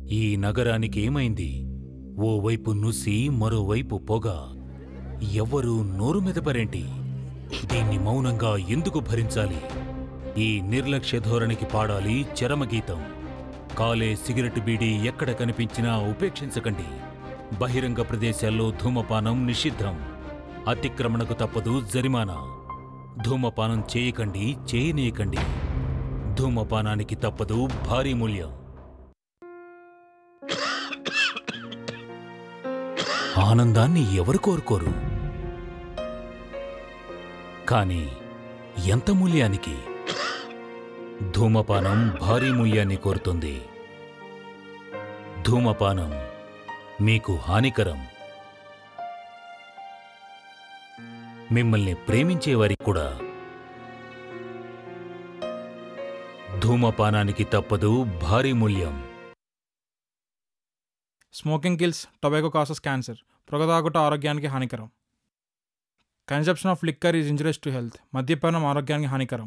ఈ నగరానికి ఏమైంది ఓవైపు నుసి మరోవైపు పొగ ఎవ్వరూ నోరు మెదపరేంటి దీన్ని మౌనంగా ఎందుకు భరించాలి ఈ నిర్లక్ష్య ధోరణికి పాడాలి చరమగీతం కాలే సిగరెట్ బీడీ ఎక్కడ కనిపించినా ఉపేక్షించకండి బహిరంగ ప్రదేశాల్లో ధూమపానం నిషిద్ధం అతిక్రమణకు తప్పదు జరిమానా ధూమపానం చేయకండి చేయనీయకండి ధూమపానానికి తప్పదు భారీ మూల్యం ఆనందాన్ని ఎవరు కోరుకోరు కానీ ఎంత మూల్యానికి ధూమపానం భారీ మూల్యాన్ని కోరుతుంది ధూమపానం మీకు హానికరం మిమ్మల్ని ప్రేమించేవారికి కూడా ధూమపానానికి తప్పదు భారీ మూల్యం smoking kills tobacco causes cancer పొగ తాగుట ఆరోగ్యానికి హానికరం consumption of liquor is injurious to health మద్యపానం ఆరోగ్యానికి హానికరం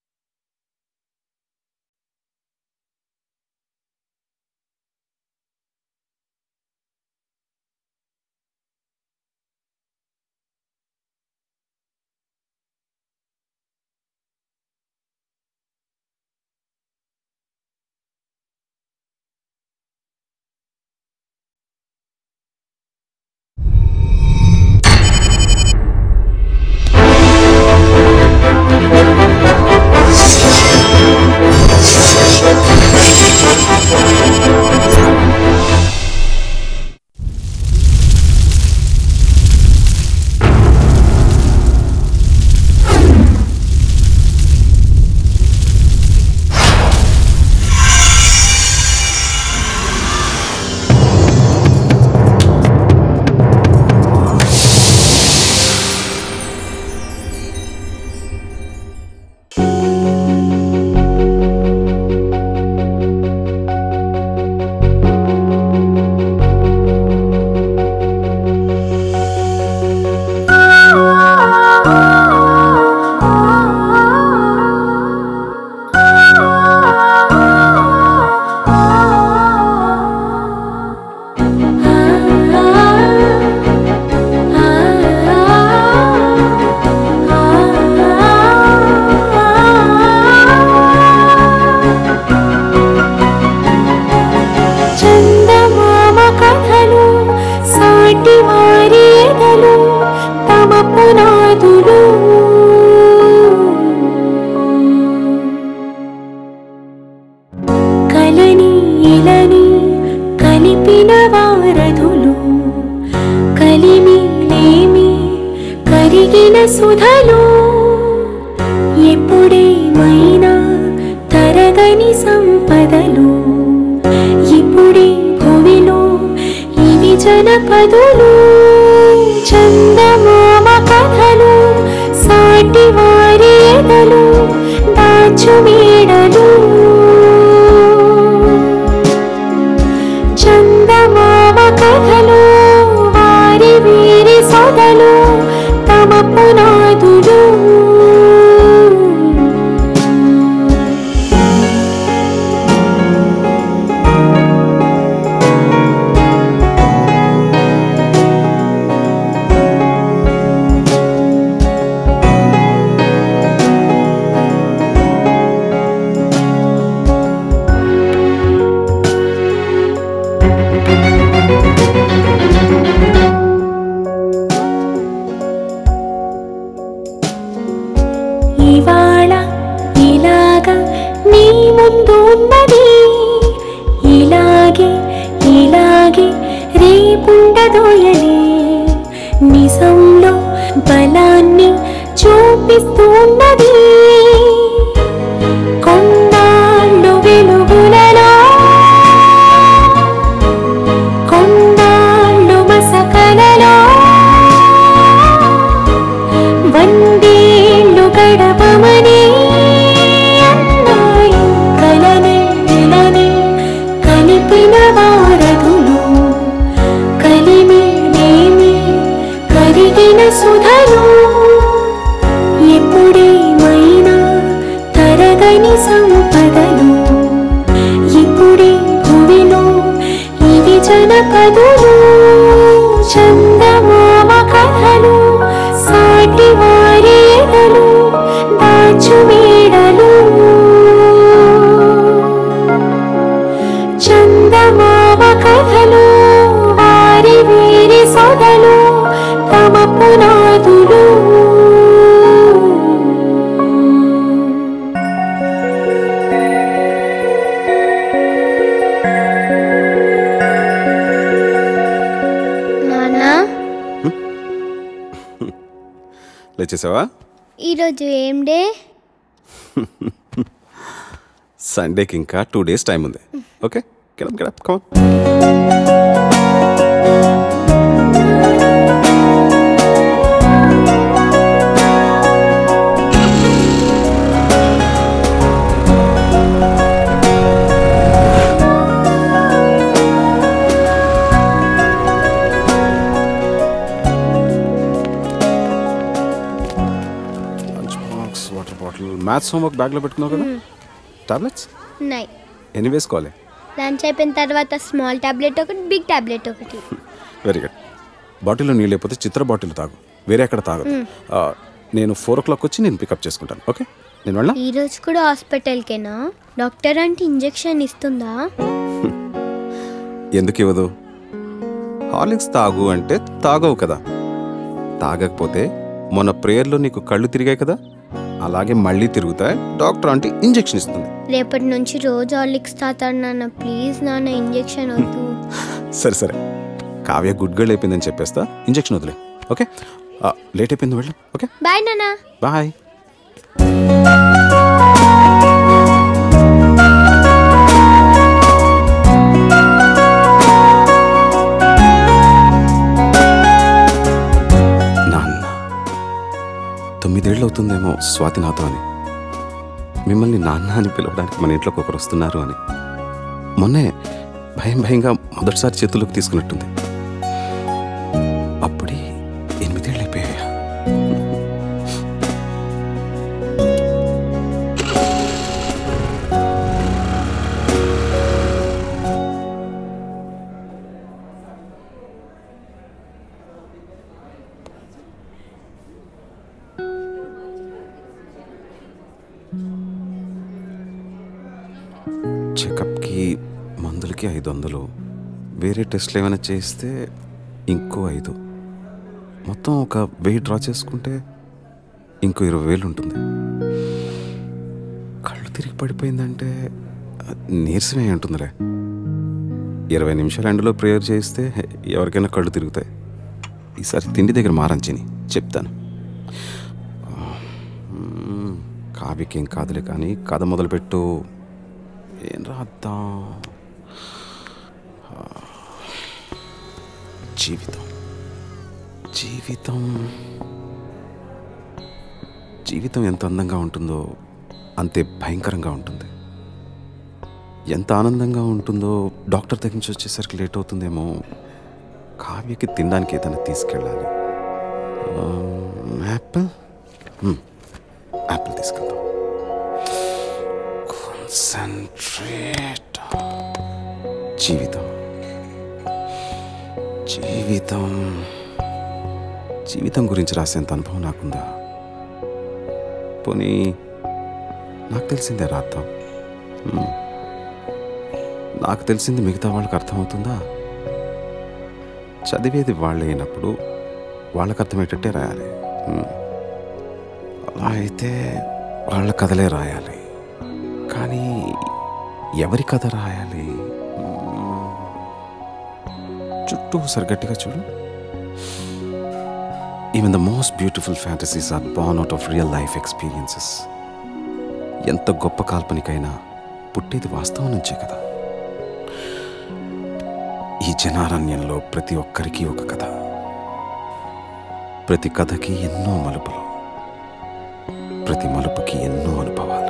చందమామ కథలు సాటి వారి ఎదలు తమ పునాదులు కలని ఇలని కలిపిన వారధులు కలిమి లేమి కరిగిన సుధలు ఎప్పుడేమైనా తరగని సంపదలు ఇప్పుడే భూమిలో ఇవి జనపదులు చందమామ కథలు సాటి వారి ఎదలు దాచు మేడలు చందమామ కథలు వారి వీరి సొదలు తమ పునాదులు ఇవాళ ఇలాగా నీ ముందు ఉన్నది ఇలాగే ఇలాగే రేపుండదోయని నిజంలో బలాన్ని చూపిస్తూ ఉన్నది కొన్నాళ్ళు వెలుగులలో కొన్నాళ్ళు మసకలలో వందేళ్ళు గడపమని అన్నాయి కలని ఇలని కలిపిన వారధులు కలిమి లేమి కరిగిన సుధలు ఎప్పుడేమై పదులు చందమామ కథలు సాటి వారి ఎదలు దాచు మేడలు చందమామ కథలు వారి వీరి సొదలు తమ పునాదులు నానా లేచేసావా ఈరోజు ఏం డే సండేకి ఇంకా టూ డేస్ టైం ఉంది okay get up get up come lunch box water bottle maths homework బ్యాగ్లో పెట్టుకున్నావు కదా టాబ్లెట్స్ ఉన్నాయి ఎన్ని వేసుకోవాలి లంచ్ అయిపోయిన తర్వాత స్మాల్ టాబ్లెట్ ఒకటి బిగ్ టాబ్లెట్ ఒకటి వెరీ గుడ్ బాటిల్లో నీళ్ళు లేకపోతే చిత్ర బాటిల్ తాగు వేరే ఎక్కడ తాగదు ఆ, నేను ఫోర్ ఓ క్లాక్ వచ్చి నేను పికప్ చేసుకుంటాను ఓకే నేను వెళ్ళా ఈ రోజు కూడా హాస్పిటల్కేనా డాక్టర్ అంటే ఇంజెక్షన్ ఇస్తుందా ఎందుకు ఇవ్వదు హార్లిక్స్ తాగు అంటే తాగవు కదా తాగకపోతే మొన్న ప్రేయర్లో నీకు కళ్ళు తిరిగాయి కదా అలాగే మళ్ళీ తిరుగుతాయి డాక్టర్ అంటే ఇంజెక్షన్ ఇస్తుంది రేపటి నుంచి రోజు హార్లిక్స్ తాతాడు నాన్న ప్లీజ్ నాన్న ఇంజెక్షన్ వద్దు సరే సరే కావ్య గుడ్ గర్ల్ అయిపోయిందని చెప్పేస్తా ఇంజెక్షన్ వదిలే ఓకే ఆ, లేట్ అయిపోయింది వెళ్ళు ఓకే బాయ్ నాన్న బాయ్ నాన్న తొమ్మిదేళ్ళు అవుతుందేమో స్వాతి నాతో అని మిమ్మల్ని నాన్న అని పిలవడానికి మన ఇంట్లోకి ఒకరు వస్తున్నారు అని మొన్నే భయం భయంగా మొదటిసారి చేతుల్లోకి తీసుకున్నట్టుంది అప్పుడే ఎనిమిదేళ్ళు అయిపోయాయా చెకప్కి మందులకి ఐదు వందలు వేరే టెస్ట్లు ఏమైనా చేస్తే ఇంకో ఐదు మొత్తం ఒక వెయ్యి డ్రా చేసుకుంటే ఇంకో ఇరవై వేలు ఉంటుంది కళ్ళు తిరిగి పడిపోయిందంటే నీరసమే అయి ఉంటుందిలే ఇరవై నిమిషాలు ఎండలో ప్రేయర్ చేస్తే ఎవరికైనా కళ్ళు తిరుగుతాయి ఈసారి తిండి దగ్గర మారంచిని చెప్తాను మ్మ్, కావ్యకేం కాదులే కానీ కథ మొదలుపెట్టు ఏం రాద్దాం జీవితం జీవితం జీవితం ఎంత అందంగా ఉంటుందో అంతే భయంకరంగా ఉంటుంది ఎంత ఆనందంగా ఉంటుందో డాక్టర్ దగ్గర నుంచి వచ్చేసరికి లేట్ అవుతుందేమో కావ్యకి తినడానికి ఏదైనా తీసుకెళ్ళాలి యాపిల్ యాపిల్ తీసుకెళ్దాం కాన్సన్ట్రేట్ జీవితం జీవితం జీవితం గురించి రాసేంత అనుభవం నాకుందా పోనీ నాకు తెలిసిందే రాద్దాం మ్మ్. నాకు తెలిసింది మిగతా వాళ్ళకి అర్థమవుతుందా చదివేది వాళ్ళే అయినప్పుడు వాళ్ళకి అర్థమయ్యేటట్టే రాయాలి మ్మ్. అలా అయితే వాళ్ళ కథలే రాయాలి కానీ ఎవరి కథ రాయాలి మ్మ్. చుట్టూ ఒకసారి గట్టిగా చూడు even the most beautiful fantasies are born out of real life experiences ఎంత గొప్ప కాల్పనికైనా పుట్టేది వాస్తవం నుంచే కదా ఈ జనారణ్యంలో ప్రతి ఒక్కరికి ఒక కథ ప్రతి కథకి ఎన్నో మలుపులు ప్రతి మలుపుకి ఎన్నో అనుభవాలు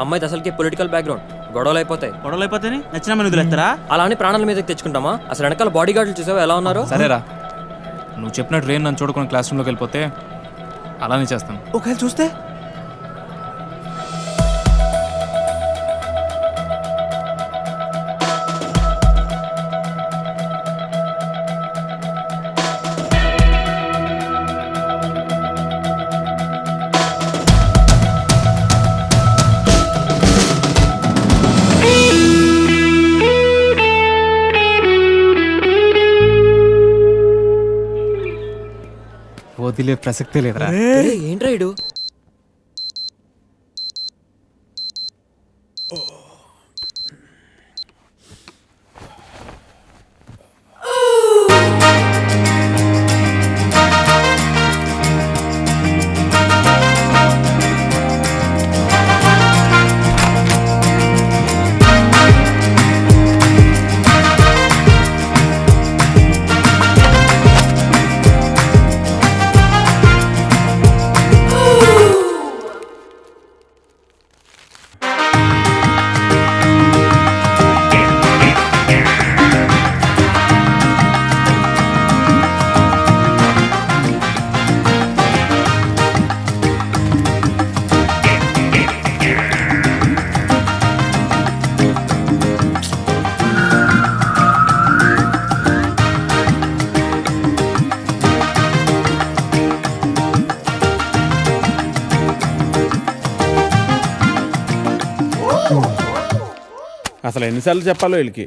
అమ్మాయి అసలుకి పొలిటికల్ బ్యాక్గ్రౌండ్ గొడవలు అయిపోతాయి గొడవలు అయిపోతే నచ్చిన మన వదిలేస్తారా అలా అని ప్రాణాల మీదకి తెచ్చుకుంటామా అసలు వెనకాల బాడీ గార్డులు చూసావా ఎలా ఉన్నారు సరేరా నువ్వు చెప్పినట్టు రేన్ నన్ను చూడకుండా క్లాస్ రూమ్లోకి వెళ్ళిపోతే అలానే చేస్తాను ఒకవేళ చూస్తే వదిలే ప్రసక్తే లేదురా ఏయ్, ఏంట్రా ఇడు అసలు ఎన్నిసార్లు చెప్పాలో వీళ్ళకి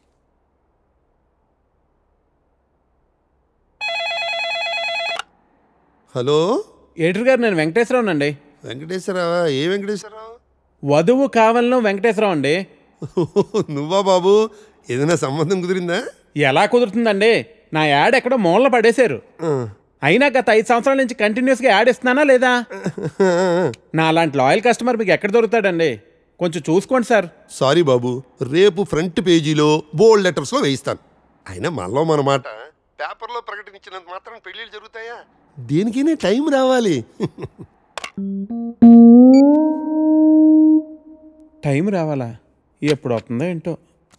హలో ఎడిటర్ గారు నేను వెంకటేశ్వరరావు అండి వెంకటేశ్వరరావా ఏ వెంకటేశ్వరరావు వధువు కావాలను వెంకటేశ్వరరావు అండి నువ్వా బాబు ఏదైనా సంబంధం కుదిరిందా ఎలా కుదురుతుందండి నా యాడ్ ఎక్కడో మూలన పడేశారు అయినా గత ఐదు సంవత్సరాల నుంచి కంటిన్యూస్గా యాడ్ ఇస్తున్నానా లేదా నా అలాంటి లాయల్ కస్టమర్ మీకు ఎక్కడ దొరుకుతాడండి కొంచెం చూసుకోండి సార్ సారీ బాబు రేపు ఫ్రంట్ పేజీలో బోల్డ్ లెటర్స్లో వేయిస్తాను అయినా మనలో మన మాట పేపర్లో ప్రకటించినంత మాత్రం పెళ్ళిళ్ళు జరుగుతాయా దేనికైనా టైం రావాలి టైం రావాలా ఎప్పుడు అవుతుందో ఏంటో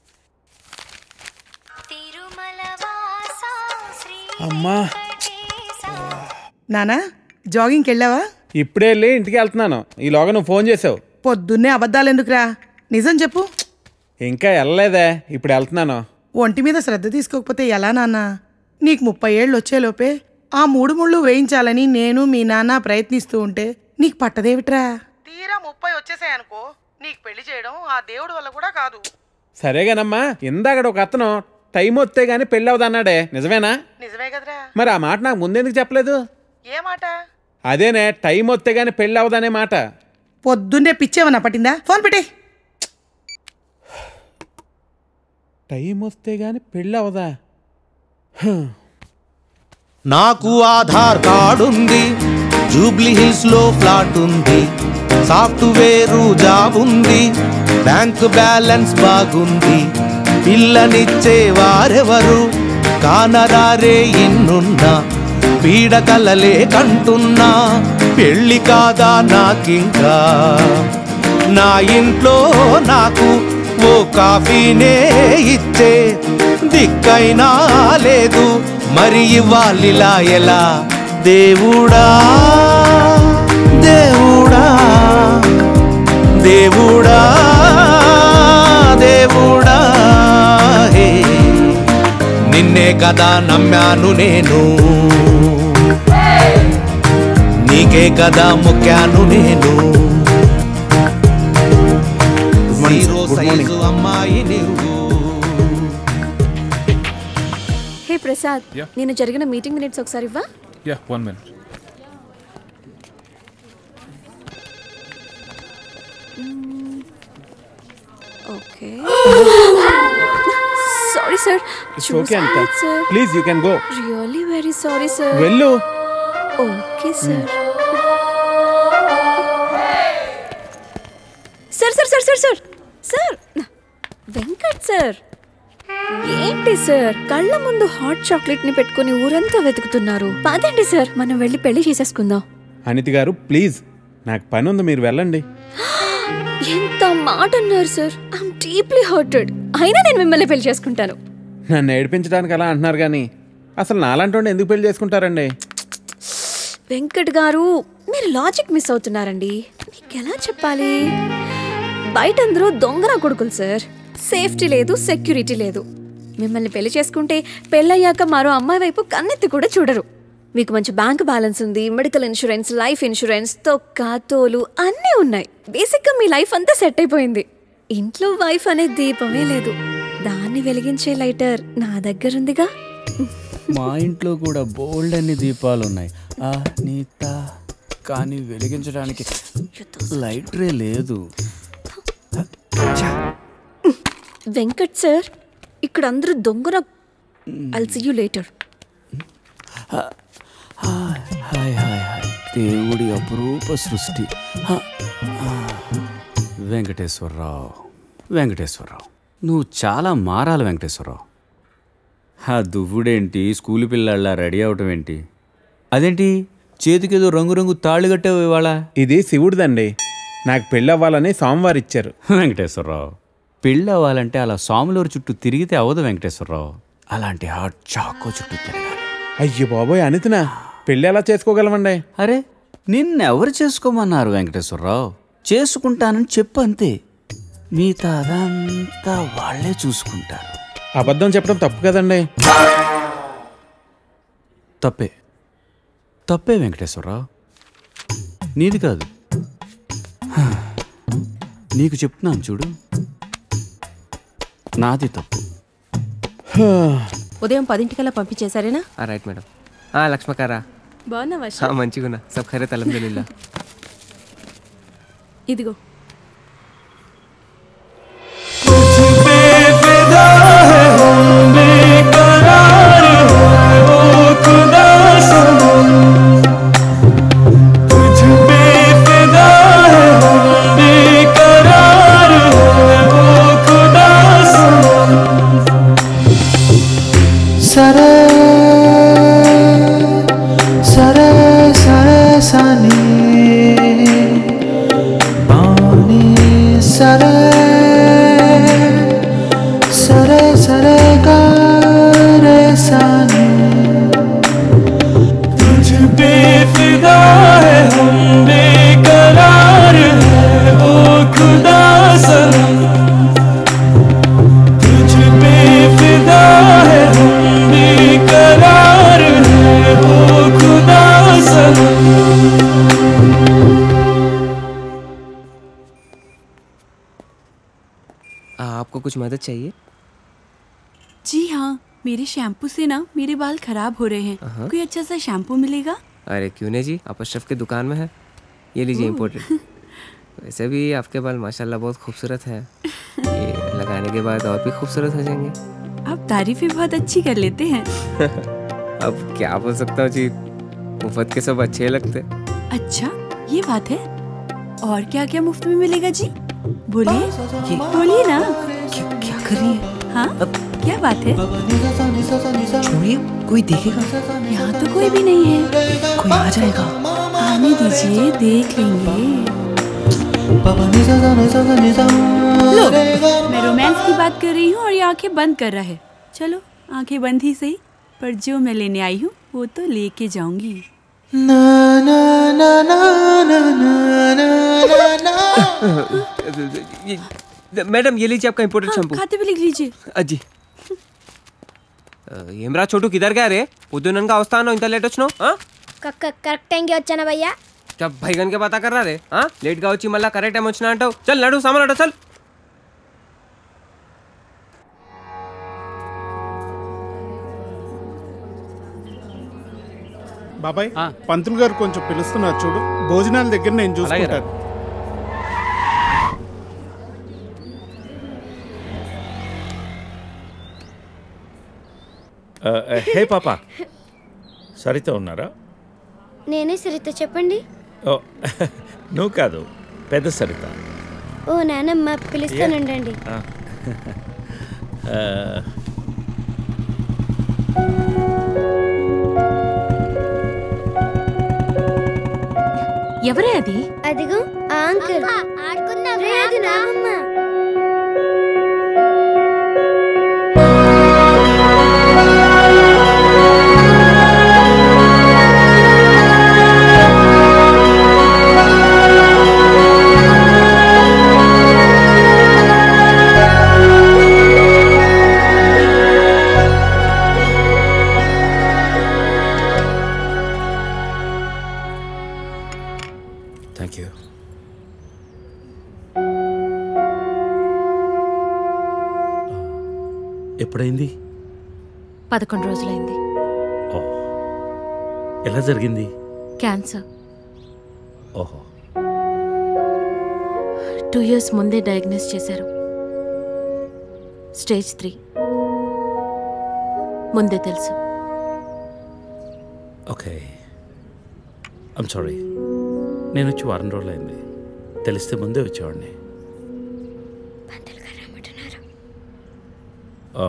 అమ్మా నానా జాగింగ్కి వెళ్ళావా ఇప్పుడే వెళ్ళి ఇంటికి వెళ్తున్నాను ఈలోగా నువ్వు ఫోన్ చేసావు పొద్దున్నే అబద్ధాలు ఎందుకురా నిజం చెప్పు ఇంకా వెళ్ళలేదే ఇప్పుడు వెళ్తున్నాను ఒంటి మీద శ్రద్ధ తీసుకోకపోతే ఎలా నాన్న నీకు ముప్పై ఏళ్ళు వచ్చేలోపే ఆ మూడు ముళ్ళు వేయించాలని నేను మీ నాన్న ప్రయత్నిస్తూ ఉంటే నీకు పట్టదేవిట్రా తీరా ముప్పై వచ్చేసాయనుకో నీకు పెళ్లి చేయడం ఆ దేవుడి వల్ల కూడా కాదు సరేగానమ్మా ఇందాకడ ఒక అతను టైం వస్తే గానీ పెళ్ళి అవదన్నాడే నిజమేనా నిజమే కదరా మరి ఆ మాట నాకు ముందెందుకు చెప్పలేదు ఏ మాట అదేనే టైం వస్తే గానీ పెళ్ళి అవదనే మాట పొద్దున్నే పిచ్చేమన్నా పట్టిందా ఫోన్ పెట్టే టైం వస్తే గానీ పెళ్ళి అవదా నాకు ఆధార్ కార్డు ఉంది జూబ్లీ హిల్స్ లో ఫ్లాట్ ఉంది సాఫ్ట్వేర్ జాబ్ ఉంది బ్యాంక్ బ్యాలెన్స్ బాగుంది పిల్లనిచ్చే వారెవరు కానరారే ఇన్నున్నా పీడకలలే కంటున్నా పెళ్ళి కాదా నాకింకా నా ఇంట్లో నాకు ఓ కాఫీనే ఇచ్చే దిక్కైనా లేదు మరి ఇవ్వాలిలా ఎలా దేవుడా దేవుడా దేవుడా దేవుడా హే నిన్నే కదా నమ్మాను నేను నీకే కదా మొక్కాను నేను జీరో సైజు అమ్మాయి నువ్వు హే ప్రసాద్ Yeah. నేను జరిగిన మీటింగ్ మినిట్స్ ఒకసారి ఇవ్వా yeah one minute okay sorry sir It's okay, Anita. Sir Please, you can go. Really very sorry sir వెళ్ళు okay sir sir sir sir sir sir sir Venkat sir ఏంటి sir కళ్ళ ముందు hot chocolate ని పెట్టుకుని ఊరంతా వెతుకుతున్నారు పదండి సార్ మనం వెళ్ళి పెళ్లి చేసేసుకుందాం అనితి గారు ప్లీజ్ నాకు పని ఉంది మీరు వెళ్ళండి ఎంత మాట అన్నారు సార్ ఐఎమ్ డీప్లీ హర్టెడ్ అయినా నేను మిమ్మల్ని పెళ్లి చేసుకుంటాను నన్ను ఏడిపించడానికి అలా అంటున్నారు కానీ అసలు నాలాంటి వాడిని ఎందుకు పెళ్లి చేసుకుంటారండి వెంకట్ గారు మీరు లాజిక్ మిస్ అవుతున్నారండి మీకు ఎలా చెప్పాలి బయట అందరూ దొంగన కొడుకులు సార్ సేఫ్టీ లేదు సెక్యూరిటీ లేదు మిమ్మల్ని పెళ్లి చేసుకుంటే పెళ్ళయ్యాక మరో అమ్మాయి వైపు కన్నెత్తి కూడా చూడరు మీకు మంచి బ్యాంక్ బ్యాలెన్స్ ఉంది మెడికల్ ఇన్సూరెన్స్ లైఫ్ ఇన్సూరెన్స్ తొక్క తోలు అన్నీ ఉన్నాయి బేసిక్గా మీ లైఫ్ అంతా సెట్ అయిపోయింది ఇంట్లో వైఫ్ అనే దీపమే లేదు దాన్ని వెలిగించే లైటర్ నా దగ్గరుందిగా మా ఇంట్లో కూడా బోల్డ్ అన్ని దీపాలు ఉన్నాయి ఆ నీత కానీ వెలిగించడానికి లైటరే లేదు వెంకట్ సార్ ఇక్కడ అందరూ దొంగన I'll see you later hi hi hi దేవుడి అపురూప సృష్టి హ, ఆ. వెంకటేశ్వరరావు వెంకటేశ్వరరావు నువ్వు చాలా మారాలి వెంకటేశ్వరరావు ఆ దువ్వుడేంటి స్కూల్ పిల్లల్లా రెడీ అవటం ఏంటి అదేంటి చేతికేదో రంగురంగు తాళ్ళు కట్టావు ఇవాళ ఇది శివుడిదండి నాకు పెళ్ళి అవ్వాలని స్వామివారు ఇచ్చారు వెంకటేశ్వరరావు పెళ్ళి అవ్వాలంటే అలా సాములూరు చుట్టూ తిరిగితే అవ్వదు వెంకటేశ్వరరావు అలాంటి హాట్ చాకో చుట్టూ తిరగాలి అయ్యో బాబోయ్ అనితనా పెళ్ళి ఎలా చేసుకోగలమండి అరే నిన్నెవరు చేసుకోమన్నారు వెంకటేశ్వరరావు చేసుకుంటానని చెప్పు అంతే మిగతా అదంతా వాళ్ళే చూసుకుంటారు అబద్ధం చెప్పడం తప్పు కదండి తప్పే తప్పే వెంకటేశ్వరరావు నీది కాదు హా. నీకు చెప్తున్నాను చూడు నాది తప్పు ఉదయం పదింటికల్లా పంపించేశారేనా రైట్ మేడం లక్ష్మకారా బాగున్నావా మంచిగున్నా సబ్ ఖైరత్ అల్హమ్దులిల్లా ఇదిగో సరే సరే సరే సని బాని సరే సరే సరే గారే సని तुझ पे फिदा है हम बेकरार है ओ खुदा सनम तुझ पे फिदा है हम बेकरार है ओ खुदा सनम आपको कुछ मदद चाहिए जी हाँ मेरे शैम्पू से ना मेरे बाल खराब हो रहे हैं हाँ। कोई अच्छा सा शैम्पू मिलेगा अरे क्यों नहीं जी आप अशरफ की दुकान में है ये लीजिए ओह। इम्पोर्टेड वैसे भी आपके बाल माशाल्लाह बहुत खूबसूरत है ये लगाने के बाद और भी खूबसूरत हो जाएंगे आप तारीफें बहुत अच्छी कर लेते हैं अब क्या बोल सकता हूँ जी मुफ्त के सब अच्छे लगते अच्छा ये बात है और क्या क्या मुफ्त में मिलेगा जी बोलिए बोलिए ना क्या, क्या कर रही है हाँ क्या बात है छोड़िए कोई देखेगा यहाँ तो कोई भी नहीं है कोई आ जाएगा आने दीजिए देख लेंगे लो मैं रोमांस की बात कर रही हूँ और ये आंखें बंद कर रहा है चलो आंखें बंद ही सही पर जो मैं लेने आई हूँ वो तो लेके जाऊंगी ना ना ना ना ना ना ना ना ये- मैडम ये लीजिए आपका इम्पोर्टेड शैम्पू खाते भी लिख लीजिए అజ్జి ఏమ్రా చోటు కిదర్ గా రే పొద్దుననగా వస్తాను ఇంత లేట్ వచ్చినావు కరెక్ట్ టైంకి వచ్చానా భయ్యా జబ్ భైగన్ కే పతా కర్రా రే లేట్ గా వచ్చి మళ్ళా కరెక్ట్ టైం వచ్చినా అంటావు చల్ నడు సామాన్ అడో చల్ బాబాయ్ పంతులు గారు కొంచెం పిలుస్తున్నారు చూడు భోజనాల దగ్గర నేను చూసుకుంటాను హే పాప సరిత ఉన్నారా నేనే సరిత చెప్పండి ఓ నువ్వు కాదు పెద్ద సరిత ఓ నానమ్మ పిలుస్తానుండండి ఆ. ఆ, ఎవరే అది అదిగో ఆ అంకుల్ ఆడుకుందాం రే అది థ్యాంక్ యూ ఎప్పుడైంది పదకొండు రోజులైంది ఎలా జరిగింది క్యాన్సర్ ఓహో టూ ఇయర్స్ ముందే డయాగ్నోస్ చేశారు స్టేజ్ త్రీ ముందే తెలుసు ఓకే ఐమ్ సారీ నేను వచ్చి వారం రోజులైంది తెలిస్తే ముందే వచ్చేవాడిని ఆ,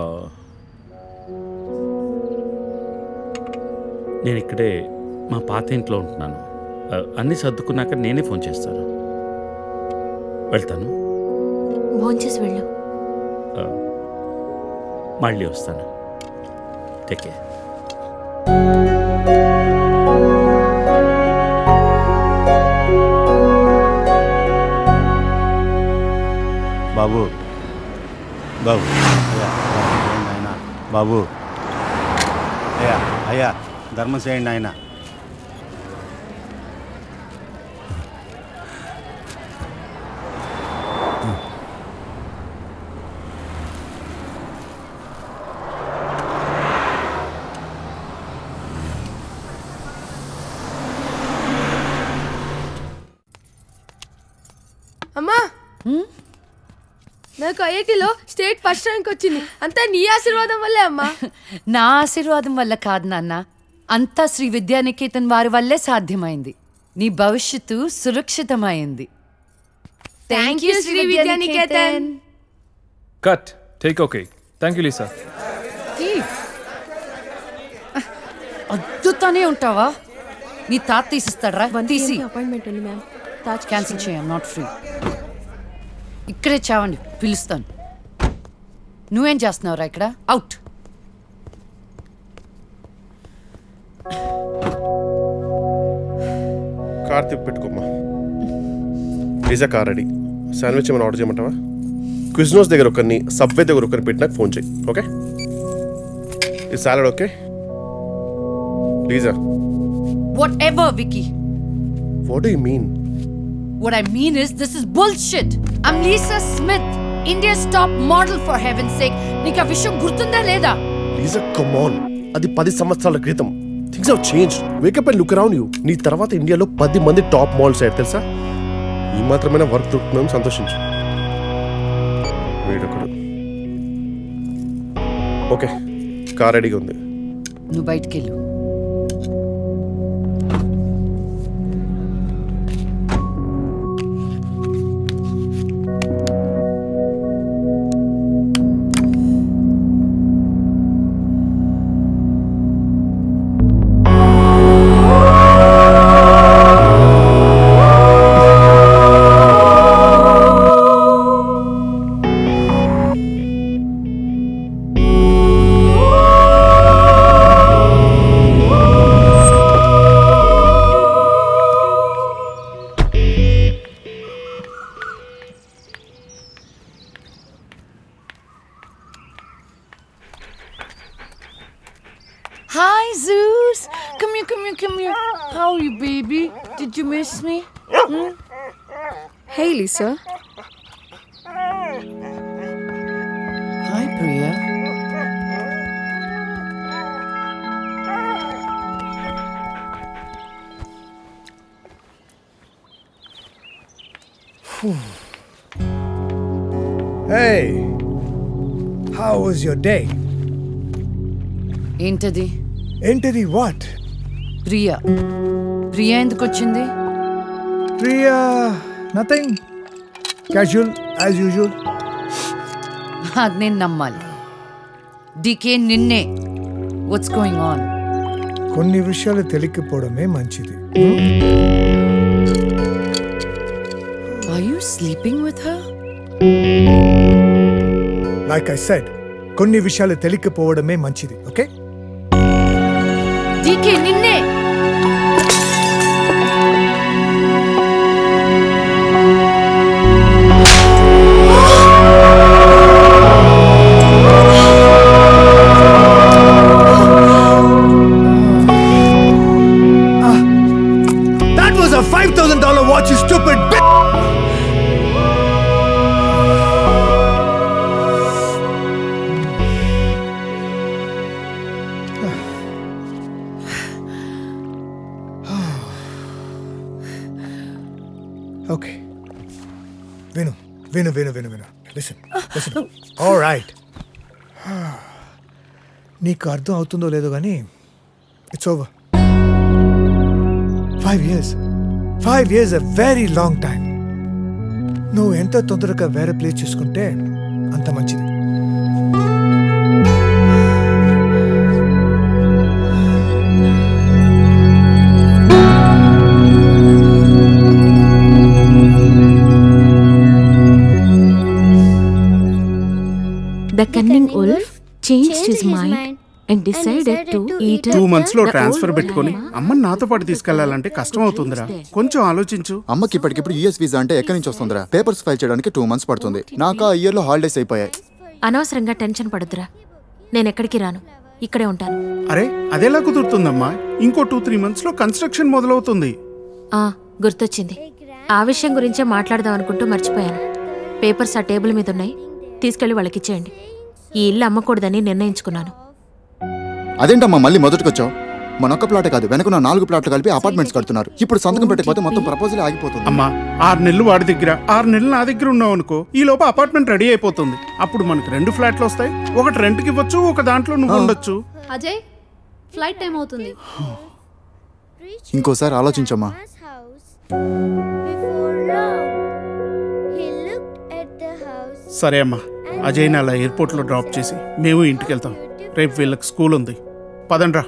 నేను ఇక్కడే మా పాత ఇంట్లో ఉంటున్నాను ఆ, అన్నీ సర్దుకున్నాక నేనే ఫోన్ చేస్తాను వెళ్తాను భోంచేసి వెళ్ళు ఆ, మళ్ళీ వస్తాను టేక్ కేర్ బాబు బాబు అయ్యా ధర్మం చేయండి ఆయన బాబు అయ్యా అయ్యా ధర్మం చేయండి ఆయన అమ్మా నాకు ఐఐటిలో స్టేట్ ఫస్ట్ ర్యాంక్ వచ్చింది అంతా నీ ఆశీర్వాదం వల్లే అమ్మా నా ఆశీర్వాదం వల్ల కాదు నాన్న అంతా శ్రీ విద్యానికేతన్ వారి వల్లే సాధ్యమైంది నీ భవిష్యత్తు సురక్షితమైంది thank you Sri Vidyanikethan cut take okay thank you Lisa అద్దుతానే ఉంటావా నీ తాత తీసిస్తాడరా తీసి అపాయింట్మెంట్ ఉంది మ్యామ్ తాజ్ క్యాన్సిల్ చేయం నాట్ ఫ్రీ ఇక్కడే చావండి పిలుస్తాను నువ్వేం చేస్తున్నావురా ఇక్కడ అవుట్ కార్ తిప్పి పెట్టుకోమ్మా పిజ్జా కార్ రెడీ శాండ్విచ్ ఏమైనా ఆర్డర్ చేయమంటావా క్విజ్నోస్ దగ్గర ఒకరిని సబ్వే దగ్గర ఒకరిని పెట్టి నాకు ఫోన్ చేయి ఓకే ఈ salad okay pizza whatever Vicky what you mean What I mean is, this is bullshit. I'm Lisa Smith, India's top model for heaven's sake. నీకు ఆ విషయం గుర్తుందా లేదా లీజా కమాన్ అది పది సంవత్సరాల క్రితం things have change wake up and look around you నీ తర్వాత ఇండియాలో పది మంది టాప్ మాల్స్ అయ్యారు తెలుసా ఈ మాత్రమైన వర్క్ దొరుకుతున్నాం సంతోషించు వీడొకడు ఓకే కార్ రెడీగా ఉంది నువ్వు బయటికి వెళ్ళు Hi, Zeus. Come here, come here, come here. How are you, baby? Did you miss me? Hmm? Hey, Lisa. Hi, Priya. Hey, how was your day? ఏంటది ఏంటిది వాట్ ప్రియా ప్రియా ఎందుకు వచ్చింది Priya nothing casual as usual అది నేను నమ్మాలి DK నిన్నే what's going on కొన్ని విషయాలు తెలియకపోవడమే మంచిది are you sleeping with her like I said కొన్ని విషయాలు తెలియకపోవడమే మంచిది ఓకే డీకే నిన్నే That was a $5,000 watch, you stupid bitch! Okay. విను విను విను విను విను లిసన్ లిసన్ ఆల్ రైట్ నీకు అర్థం అవుతుందో లేదో కానీ it's over five years five years a very long time నువ్వు ఎంత తొందరగా వేరే ప్లేస్ చూసుకుంటే అంత మంచిది The cunning wolf changed his mind and decided to eat two months లో the ట్రాన్స్ఫర్ old పెట్టుకొని అమ్మని నాతో పాటు తీసుకెళ్లాలంటే కష్టం అవుతుందిరా కొంచెం ఆలోచించు అమ్మకి ఇప్పటికిప్పుడు యూఎస్ వీసా అంటే ఎక్కడి నుంచి వస్తుందిరా పేపర్స్ ఫైల్ చేయడానికి టూ మంత్స్ పడుతుంది నాకు ఆ ఇయర్ లో హాలిడేస్ అయిపోయాయి అనవసరంగా టెన్షన్ పడొద్దురా నేను ఎక్కడికి రాను ఇక్కడే ఉంటాను అరే అదెలా కుదురుతుందమ్మా ఇంకో టూ త్రీ మంత్స్ లో కన్స్ట్రక్షన్ మొదలవుతుంది ఆ గుర్తొచ్చింది ఆ విషయం గురించే మాట్లాడదాం అనుకుంటూ మర్చిపోయాను పేపర్స్ ఆ టేబుల్ మీద ఉన్నాయి తీసుకెళ్లి వాళ్ళకి ఇచ్చేయండి ఈ ఇల్లు అమ్మకూడదని నిర్ణయించుకున్నాను అదేంటమ్మా మళ్ళీ మొదటికొచ్చావు మన ఒక్క ప్లాటే కాదు వెనకున్న నాలుగు ప్లాట్లు కలిపి అపార్ట్మెంట్స్ కడుతున్నారు ఇప్పుడు సంతకం పెట్టకపోతే మొత్తం ప్రపోజల్ ఆగిపోతుంది అమ్మా ఆరు నెలలు వాడి దగ్గర ఆరు నెలలు నా దగ్గర ఉన్నావు అనుకో ఈ లోపు అపార్ట్మెంట్ రెడీ అయిపోతుంది అప్పుడు మనకి రెండు ఫ్లాట్లు వస్తాయి ఒకటి రెంట్కి ఇవ్వచ్చు ఒక దాంట్లో నువ్వు ఉండొచ్చు అజయ్ ఫ్లైట్ టైం అవుతుంది ఇంకోసారి ఆలోచించమ్మా సరే అమ్మా అజయ్ని అలా ఎయిర్పోర్ట్లో డ్రాప్ చేసి మేము ఇంటికి వెళ్తాం రేపు వీళ్ళకి స్కూల్ ఉంది పదండ్రా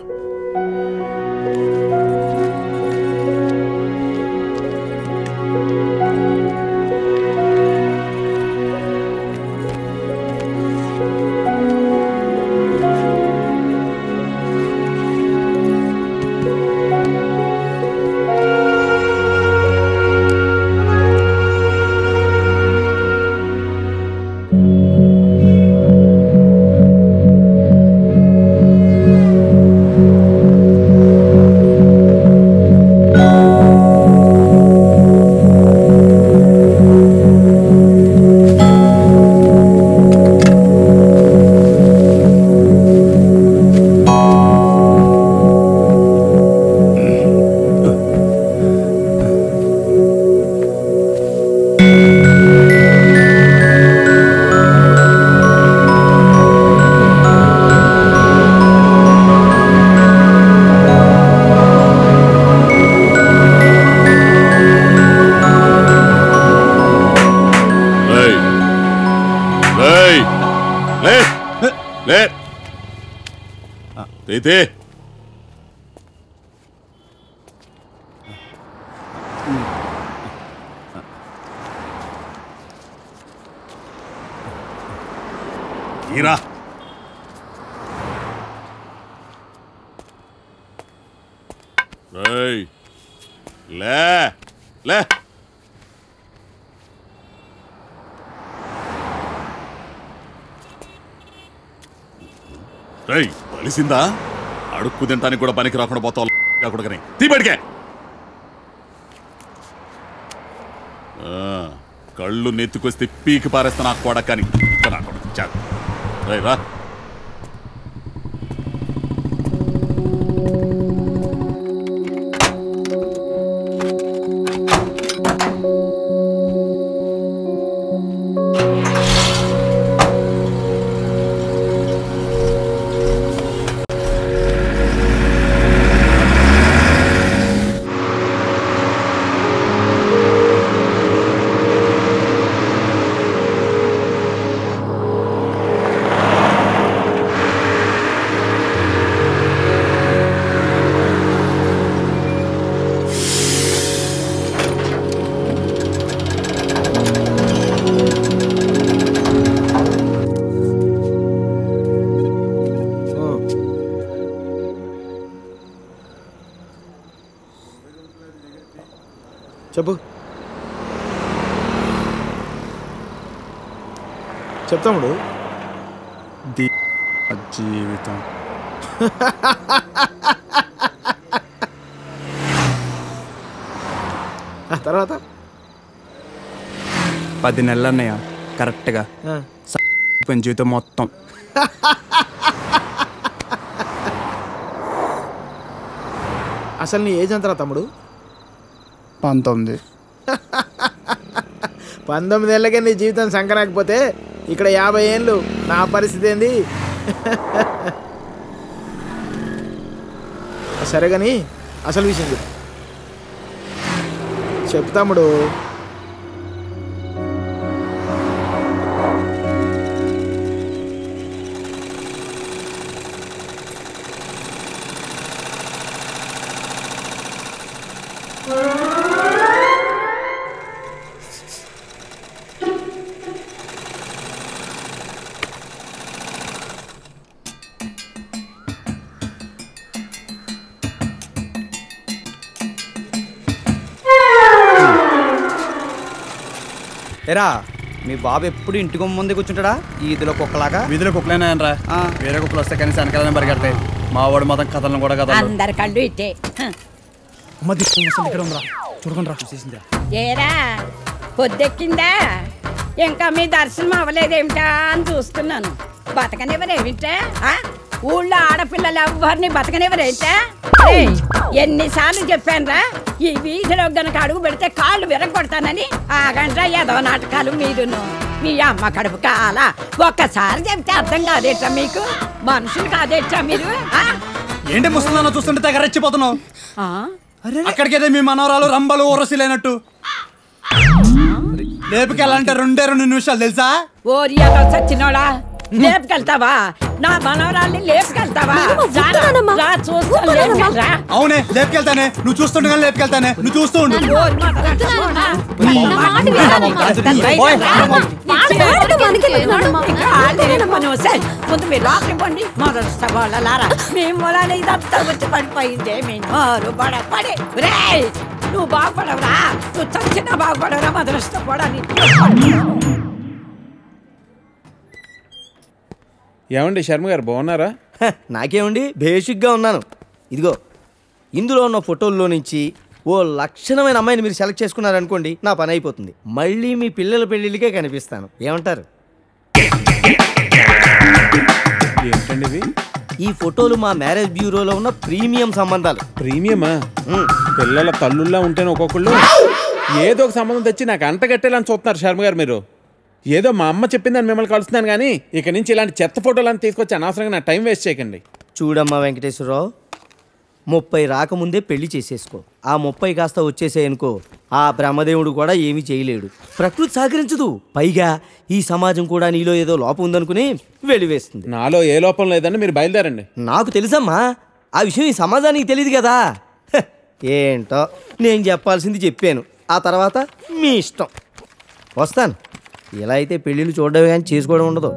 ఏయ్ ఏయ్ లే లే తీతే ఈరా ఏయ్ లే లే రేయ్ బలిసిందా అడుక్కు తింటానికి కూడా పనికి రాకుండా పోతావు కొడుకని తీ బడికే ఆ, కళ్ళు నెత్తుకొస్తే పీకి పారేస్తా నాకు కొడకని నా కొడుకు చాలు. రేయ్ రా ఆ చెప్పు చెప్తాముడు ది జీవితం ఆ తర్వాత పది నెలలు అన్నయ్య కరెక్ట్గా ఆ. పోయిన జీవితం మొత్తం అసలు నీ ఏజ్ ఎంతరా తమ్ముడు పంతొమ్మిది పంతొమ్మిది ఏళ్ళకే నీ జీవితం సంకరాకపోతే ఇక్కడ యాభై ఏళ్ళు నా పరిస్థితి ఏంది సరే కానీ అసలు విషయం చెప్పు చెప్పు తమ్ముడు ఎరా మీ బాబు ఎప్పుడు ఇంటికి ముందే కూర్చుంటాడా ఈదిలో కుక్కలాగా వీధిలో కుక్కలేనా రా వేరే కుక్కలు వస్తే కనీసం వెనకాలనే పరిగెడతాయి మా వాడు మొత్తం కథలను కూడా కథలు అందరి కళ్ళు ఇట్టే హ. అమ్మ దిక్కు ముసలి ఇక్కడ ఉందిరా చూడకుండా రా చూసేసిందిరా ఏరా పొద్దెక్కిందా ఇంకా మీ దర్శనం అవ్వలేదేమిటా అని చూస్తున్నాను బతకనివ్వరేమిటా ఆ? ఊళ్ళో ఆడపిల్లలు ఎవ్వరిని బతకనివ్వరేమిటా ఏయ్, ఎన్నిసార్లు చెప్పానురా ఈ వీధిలో గనక అడుగు పెడితే కాళ్ళు విరగొడతానని ఆగండ్రా ఏదో నాటకాలు మీరును మీ అమ్మ కడుపు కాల ఒక్కసారి చెప్తే అర్థం కాదేట్రా మీకు మనుషులు కాదేట్రా మీరు ఆ? ఏంటి ముసలిదాన్ని చూస్తుంటే తెగ రెచ్చిపోతున్నావు ఆ? అక్కడికైతే మీ మనవరాలు రంబలు ఊరసి లేనట్టు లేపుకెళ్ళాలంటే రెండే రెండు నిమిషాలు తెలుసా ఓరి అదో చచ్చినోడా లేపుకెళ్తావా నా మనవరాల్ని లేపుకెళ్తావా రారా, రా చూస్తాను లేపుకెళ్ళరా. అవునే లేపుకెళ్తానే నువ్వు చూస్తుండగా లేపుకెళ్తానే నువ్వు చూస్తూ ఉండు ఓరి మొదల చచ్చినోడా. ఓయ్, ఇంకా ఆడలేను పని వస్తాయి. ముందు మీరు లోపలికి పోండి మొదలు వాళ్ళలారా మీ మూలాన ఇదంతా వచ్చి పడిపోయింది మీ నోరు పడ పడి రేయ్ నువ్వు బాగుపడవురా నువ్వు చచ్చినా బాగుపడవురా మొదలుష్టపడని ఏమండి శర్మ గారు బాగున్నారా నాకేమండి బేసిక్గా ఉన్నాను ఇదిగో ఇందులో ఉన్న ఫోటోల్లో నుంచి ఓ లక్షణమైన అమ్మాయిని మీరు సెలెక్ట్ చేసుకున్నారనుకోండి నా పని అయిపోతుంది మళ్ళీ మీ పిల్లల పెళ్ళిళ్ళకే కనిపిస్తాను ఏమంటారు ఏంటండి ఇవి ఈ ఫోటోలు మా మ్యారేజ్ బ్యూరోలో ఉన్న ప్రీమియం సంబంధాలు ప్రీమియమా పిల్లల తల్లుల్లా ఉంటేనే ఒక్కొక్కళ్ళు ఏదో ఒక సంబంధం తెచ్చి నాకు అంట కట్టేలని చూస్తున్నారు శర్మ గారు మీరు ఏదో మా అమ్మ చెప్పిందని మిమ్మల్ని కలుస్తున్నాను కానీ ఇక నుంచి ఇలాంటి చెత్త ఫోటోలను తీసుకొచ్చి అనవసరంగా నా టైం వేస్ట్ చేయకండి చూడమ్మా వెంకటేశ్వరరావు ముప్పై రాకముందే పెళ్లి చేసేసుకో ఆ ముప్పై కాస్త వచ్చేసాయనుకో ఆ బ్రహ్మదేవుడు కూడా ఏమీ చేయలేడు ప్రకృతి సహకరించదు పైగా ఈ సమాజం కూడా నీలో ఏదో లోపం ఉందనుకుని వెలివేస్తుంది నాలో ఏ లోపం లేదని మీరు బయలుదేరండి నాకు తెలుసమ్మా ఆ విషయం ఈ సమాజానికి తెలియదు కదా హ, ఏంటో నేను చెప్పాల్సింది చెప్పాను ఆ తర్వాత మీ ఇష్టం వస్తాను ఇలా అయితే పెళ్ళిళ్ళు చూడడమే కానీ చేసుకోవడం ఉండదు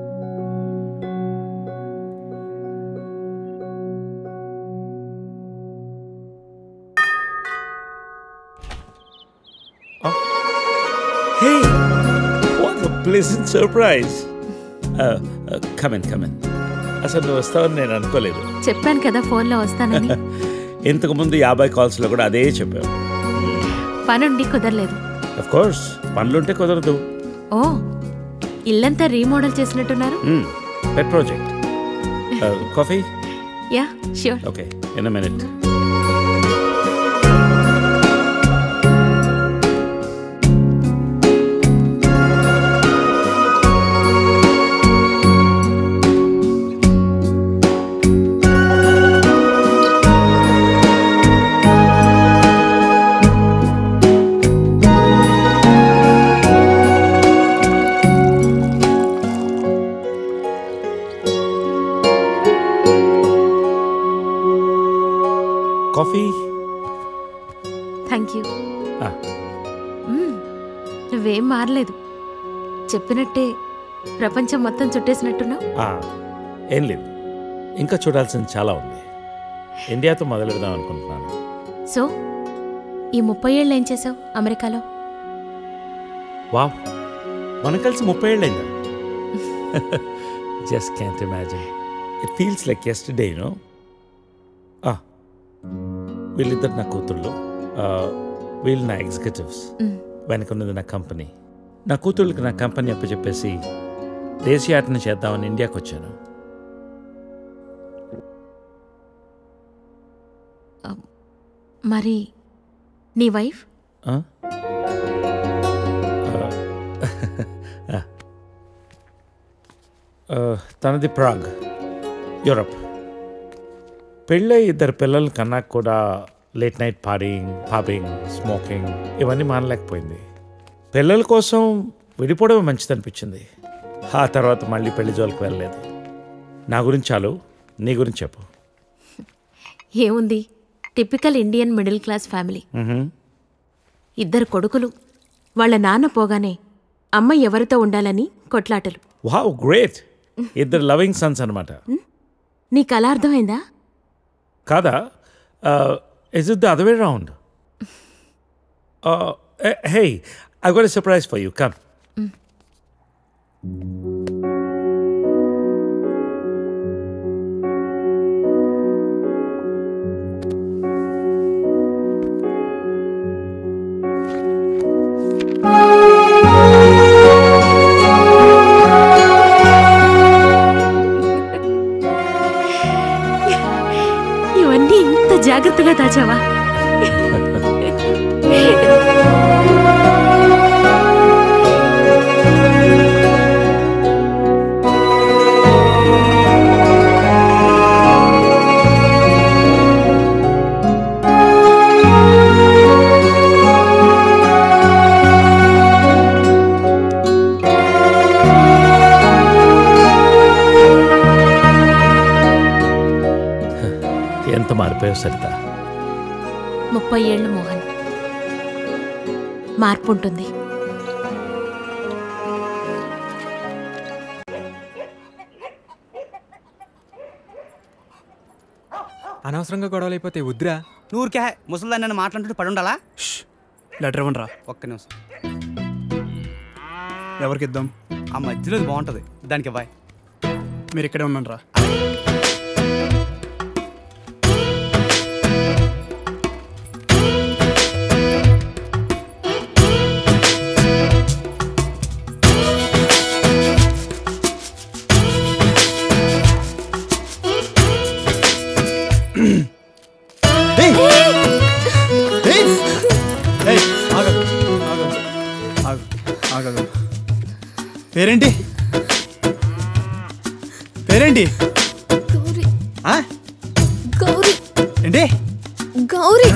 Hey, what a pleasant surprise. Uh, uh, come in, come in. అసలు నువ్వు వస్తావని నేను అనుకోలేదు చెప్పాను కదా ఫోన్లో వస్తానని ఇంతకు ముందు యాభై కాల్స్లో కూడా అదే చెప్పావు పనుండి కుదరలేదు అఫ్ కోర్స్ పనులుంటే కుదరదు ఓ ఇల్లంతా రీమోడల్ చేసినట్టున్నారు pet project coffee yeah sure okay in minute coffee thank you Ah. నువ్వేం మారలేదు చెప్పినట్టే ప్రపంచం మొత్తం చుట్టేసినట్టున్నావు ఏం లేదు ఇంకా చూడాల్సింది చాలా ఉంది ఇండియాతో మొదలెడదాం అనుకుంటున్నాను సో ఈ ముప్పై ఏళ్ళు ఏం చేసావు అమెరికాలో వావ్ మనం కలిసి ముప్పై ఏళ్ళైందా just can't imagine it feels like yesterday no వీళ్ళిద్దరు నా కూతుళ్ళు Ah, వీళ్ళు నా ఎగ్జిక్యూటివ్స్ Mm. వెనకున్నది నా కంపెనీ నా కూతుళ్ళకి నా కంపెనీ అప్పచెప్పేసి దేశీయాటన చేద్దామని ఇండియాకి వచ్చాను మరి నీ వైఫ్ Ah? Ah. Ah, తనది ప్రాగ్ యూరప్ పెళ్ళై ఇద్దరు పిల్లలు కన్నా కూడా late night partying pubbing smoking ఇవన్నీ మానలేకపోయింది పిల్లల కోసం విడిపోవడమే మంచిది అనిపించింది ఆ తర్వాత మళ్ళీ పెళ్లి జోలికి వెళ్ళలేదు నా గురించి చాలు నీ గురించి చెప్పు ఏముంది typical Indian middle class family మ్హూ. ఇద్దరు కొడుకులు వాళ్ళ నాన్న పోగానే అమ్మ ఎవరితో ఉండాలని కొట్లాటలు వావ్ గ్రేట్ ఇద్దరు లవింగ్ సన్స్ అనమాట నీకు అలా అర్థమైందా కాదా is it the other way round hey I got surprise for you come ఇవన్నీ ఇంత జాగ్రత్తగా దాచావా ఎంత మారిపోయావు సరిత ముప్పై ఏళ్ళు మోహన్ మార్పు ఉంటుంది అనవసరంగా గొడవలు అయిపోతే వద్దురా నూరికే ముసలిదాన్ని నన్ను మాట్లాడుతూ పడి ఉండాలా లెటర్ ఇవ్వండి రా ఒక్క నిమిషం ఎవరికి ఇద్దాం ఆ మధ్యలో ఇది బాగుంటుంది దానికి ఇవ్వాయి మీరు ఇక్కడే ఉండండి రా ఏయ్, ఆగదు, ఆగదు, ఆగు, ఆగదు. పేరేంటి పేరేంటి ఆ? గౌరీ ఏంటి గౌరీ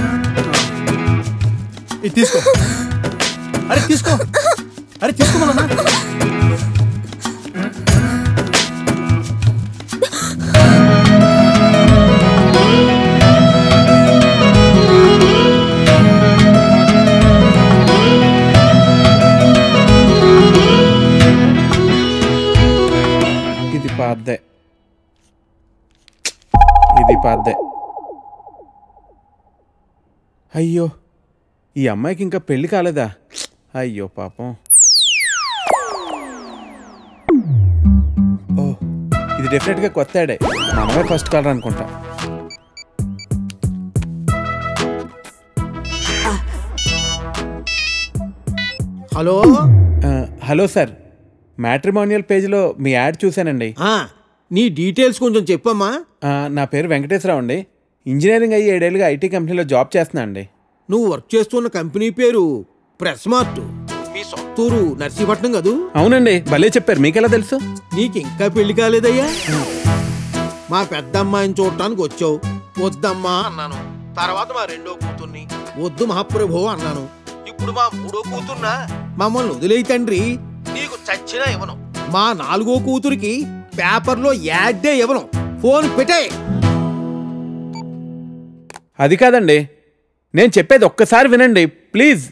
ఇది తీసుకో అరే తీసుకో అరే తీసుకోమన్నా ఇది పాద్దే ఇది పాద్దే అయ్యో ఈ అమ్మాయికి ఇంకా పెళ్లి కాలేదా అయ్యో పాపం ఓ ఇది డెఫినెట్గా కొత్త యాడే మనమే ఫస్ట్ కాలర్ అనుకుంటా హలో ఆ, హలో సార్ మ్యాట్రిమోనియల్ పేజ్లో మీ యాడ్ చూశానండి ఆ, నీ డీటెయిల్స్ కొంచెం చెప్పమ్మా ఆ, నా పేరు వెంకటేశ్వరరావు అండి ఇంజనీరింగ్ అయ్యి ఏడేళ్ళుగా ఐటీ కంపెనీలో జాబ్ చేస్తున్నా అండి నువ్వు వర్క్ చేస్తున్న కంపెనీ పేరు ప్రెస్ మార్ట్ మీ సొంతూరు నర్సీపట్నం కదూ అవునండి భలే చెప్పారు మీకెలా తెలుసు నీకు ఇంకా పెళ్లి కాలేదయ్యా మా పెద్ద అమ్మాయిని చూడటానికి వచ్చావు వద్దమ్మా అన్నాను తర్వాత మా రెండో కూతుర్ని వద్దు మహాప్రభు అన్నాను ఇప్పుడు మా మూడో కూతుర్నా మమ్మల్ని వదిలేయి తండ్రి నీకు చచ్చినా ఇవ్వను మా నాలుగో కూతురికి పేపర్లో యాడ్డే ఇవ్వను ఫోన్ పెట్టే అది కాదండి నేను చెప్పేది ఒక్కసారి వినండి ప్లీజ్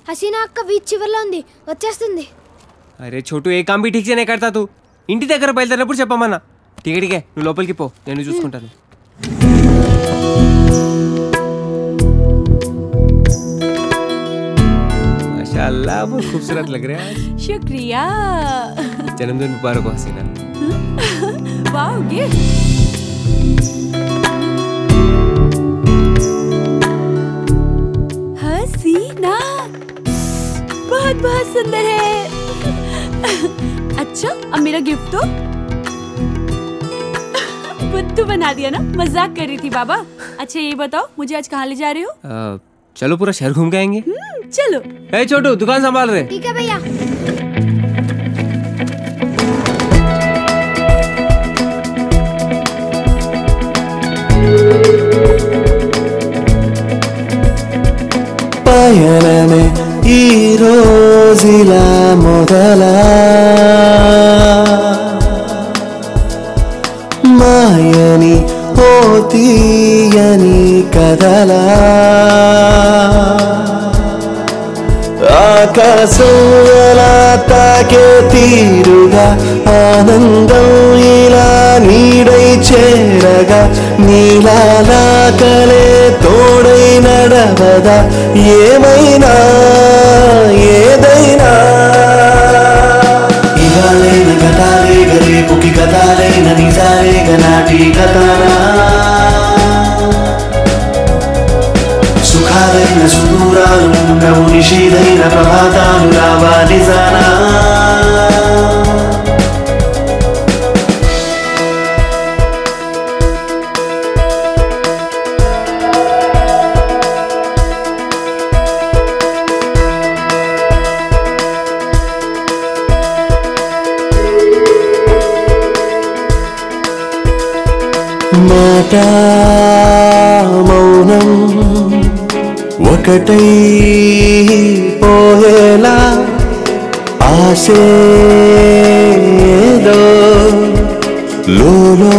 హసీనా అక్క బీచ్ చివరిలో ఉంది వచ్చేస్తుంది అరే చోటు ఏ కాంబి ఠీక్ చేయనే కడతా తూ ఇంటి దగ్గర బయలుదేరినప్పుడు చెప్పమన్నా టికెట్కే నువ్వు లోపలికి పో నేను చూసుకుంటాను माशाल्लाह बहुत खूबसूरत लग रहा है आज। शुक्रिया जन्मदिन मुबारक हो हसीना वाओ गिफ्ट हसीना बहुत बहुत सुंदर है अच्छा अब मेरा गिफ्ट तो बुद्धू बना दिया ना मजाक कर रही थी बाबा अच्छा ये बताओ मुझे आज कहाँ ले जा रहे हो अ, चलो पूरा शहर घूम के आएंगे हम्म, चलो ए छोटू दुकान संभाल रहे ठीक है भैया పయనమే ఈ రోజులా మొదలా మాయని ఓ తీయని కదలా ఆకాశం ఎలా తాకే తీరుగా ఆనందం ఇలా నీడై చేరగా నీలాలా కలే తోడై నడవదా ఏమైనా ఏదైనా ఇవాళైన గతాలే రేపుకి గతాలైన నిజాలే గనాటి కథనా సుఖాలైన సుదూరాలు ఉండవు నిషీదైన ప్రభాతాలు రావాలి జానా మాట మౌనం ఒకటై పోయేలా ఆశేదో లోలో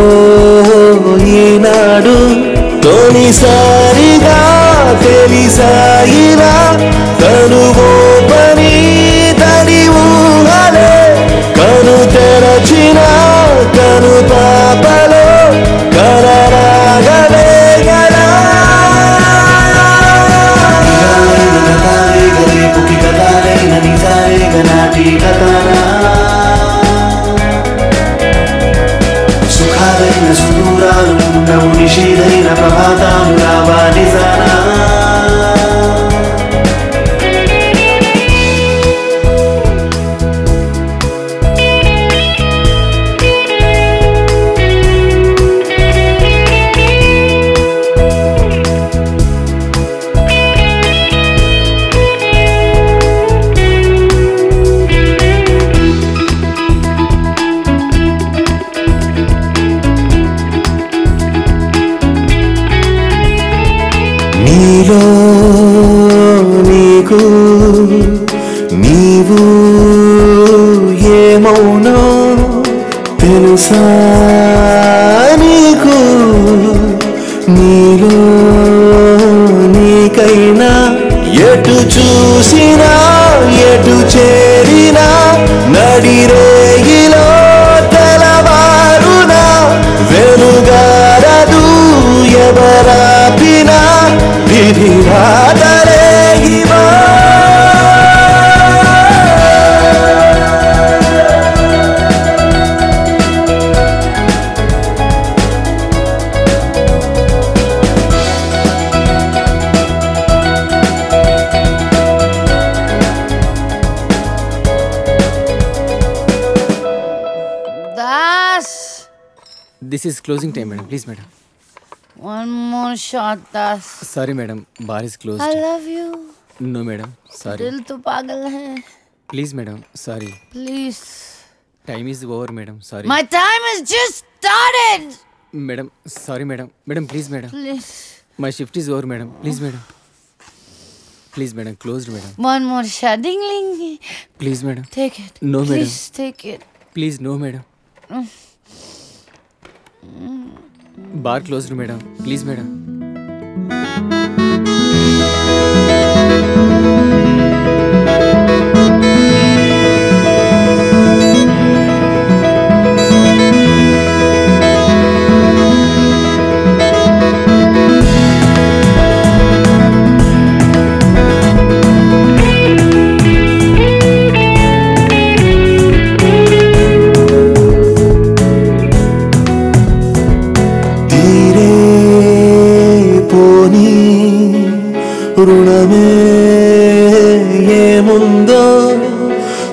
ఈనాడు తొలిసారిగా తెలిసాయిరా తనువో పని తని ఊహలే కను తెరచిన కను పాపలో కలరాగలే గలా రేపుకి కథలైన నిజాలే గనాటి కథనా సుఖాలైన సుదూరాలు ఉండవు నిషీదైన ప్రభాతాలు రావాలి జానా నీలో నీకు నీవు ఏమౌనో తెలుసా నీకు నీలో నీకైనా ఎటు చూసినా ఎటు చేరినా నడిరేగిలో తెలవారునా వెలుగారదు ఎవరాపినా విధి రాదరేగివా Das. This is closing time madam please madam One more shot, Das. Sorry madam bar is close I love you. No madam sorry दिल तो पागल है please madam sorry Please. Time is over madam sorry My time has just started. Madam sorry madam madam please madam Please. My shift is over madam please madam please madam closed madam One more shot. Ding ling. Please madam Take it. No madam Please take it. Please no madam Mm. Bar closed madam please madam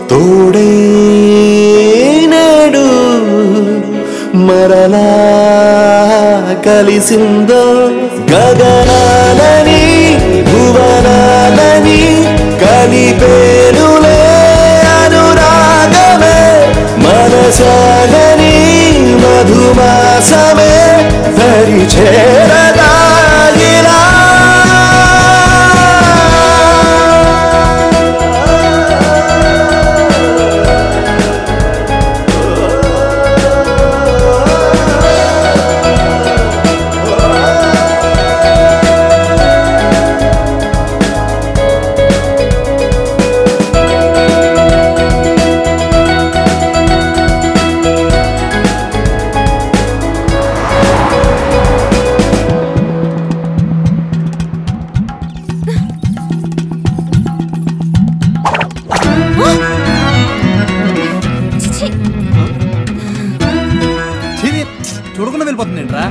తోడే నేడు మరలా కలిసిందో గగనాలని భువనాలని కలిపేనులే అనురాగమే మనసాగని మధుమాసమే దరి చేరదాగిలా చూడకుండా వెళ్ళిపోతుంది ఏంట్రా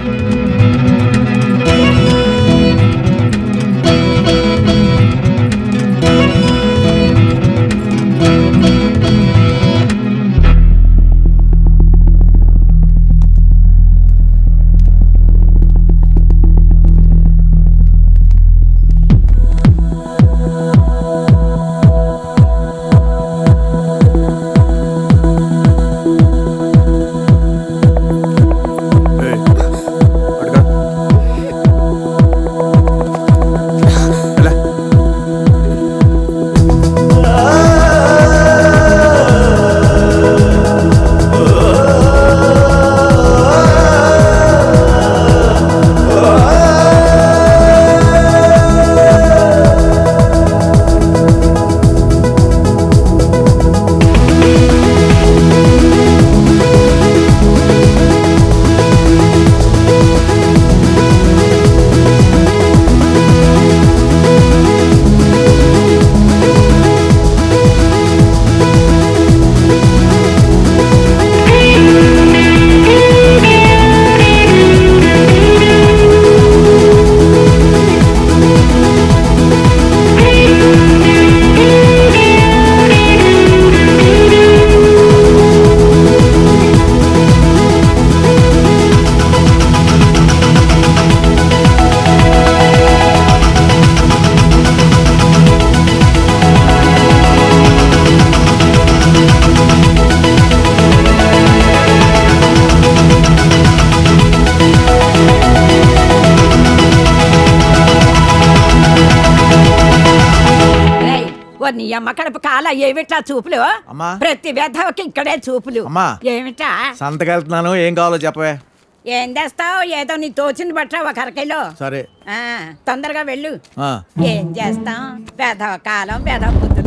ఏయ్, ఓ నీ అమ్మ కడుపు కాల ఏమిట్లా చూపులు అమ్మా. ప్రతి వ్యధవకి ఇక్కడే చూపులు అమ్మా. ఏమిటా సంతకెళ్తున్నాను ఏం కావాలో చెప్పవే ఏం చేస్తావు ఏదో నీ తోచిన బట్ట ఒక అరకిలో సరే ఆ, తొందరగా వెళ్ళు ఆ. ఏం చేస్తాం వేధవ కాలం వేధవ బుద్ధులు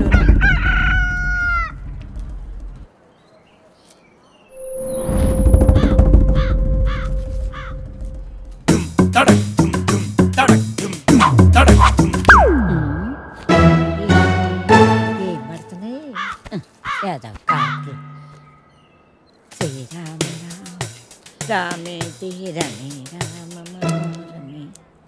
ఏం పడుతున్నాయి వేధవ కాకి శ్రీరామ రామ రామేతి రమే రామ మనోరమే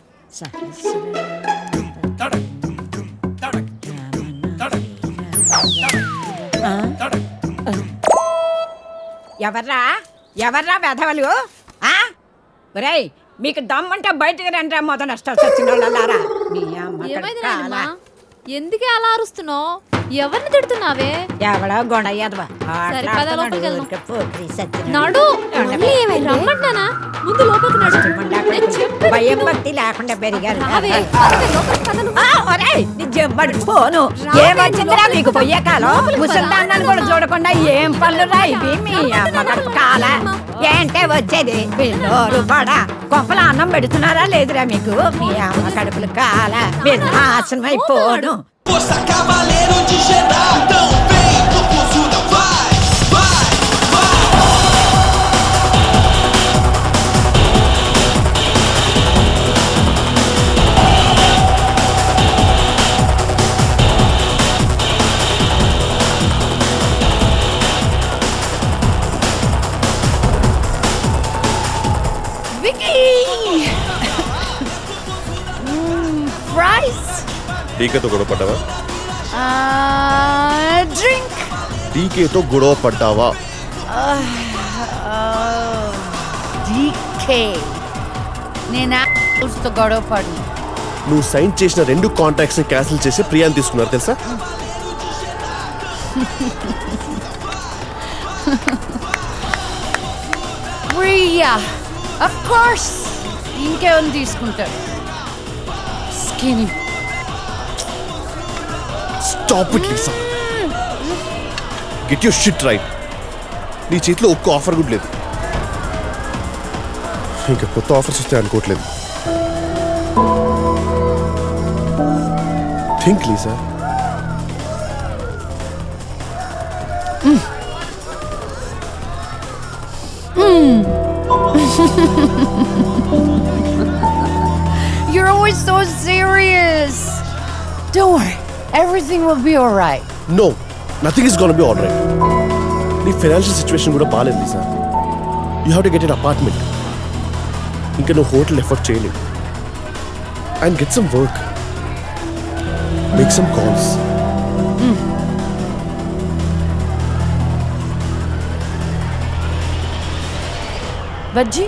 ఎవర్రా ఎవర్రా వెధవలు ఆ ఒరేయ్ మీకు దమ్ముంటే బయటకు రండి మొదలు నష్టాలు వచ్చిన వాళ్ళారా నీ అమ్మ ఏమైంది కడుపు నాయనమ్మా? కాలా. ఎందుకే అలా అరుస్తున్నావు ఎవరిని తిడుతున్నావే ఎవడో గొడయ్యదవా సరే, పద లోపలికి వెళ్దాం. నాడు నడు మళ్ళీ ఏమైంది? రమ్మంటున్నానా? ముందు లోపలికి నడు నేను చెప్పేది భయం విను. భక్తి లేకుండా పెరిగారు రావే. ఆ, ఒరేయ్, నీ జబ్బడి పోను ఏమొచ్చిందిరా మీకు పోయే కాలం ముసల్దాన్నాను కూడా చూడకుండా ఏం పనులు రా ఇవి మీ అమ్మ కడుపు కాల ఏంటే వచ్చేది పిల్లోరు పడా కొంపల అన్నం పెడుతున్నారా లేదురా మీకు మీ అమ్మ కడుపులు కాల మీరు నాశనం అయిపోను Força Cavaleiro de Jedi, então vem, Tokuzuda, vai, vai, vai. Vicky fries టీకాతో గొడవ పడ్డావా డ్రింక్ డీకేతో గొడవ పడ్డావా డీకే నేను తో గొడవ పడి నువ్వు సైన్ చేసిన రెండు కాంట్రాక్ట్స్ ని క్యాన్సిల్ చేసి ప్రియాని తీసుకున్నారు తెలుసా ప్రియా అఫ్ కోర్స్ ఇంకేమైనా తీసుకుంటాడు skinny stop it Lisa get your shit right నీ చేతిలో ఒక్క ఆఫర్ కూడా లేదు ఇంకా కొత్త ఆఫర్స్ వస్తాయి అనుకోవట్లేదు think Lisa You're always so serious. Don't worry, everything will be alright. No nothing is gonna be all right నీ ఫైనాన్షియల్ సిచ్యువేషన్ కూడా బాగాలేదు Lisa you have to get an apartment ఇంకా నువ్వు హోటల్ ఎఫర్ట్ చేయలేవు and get some work make some calls బజ్జీ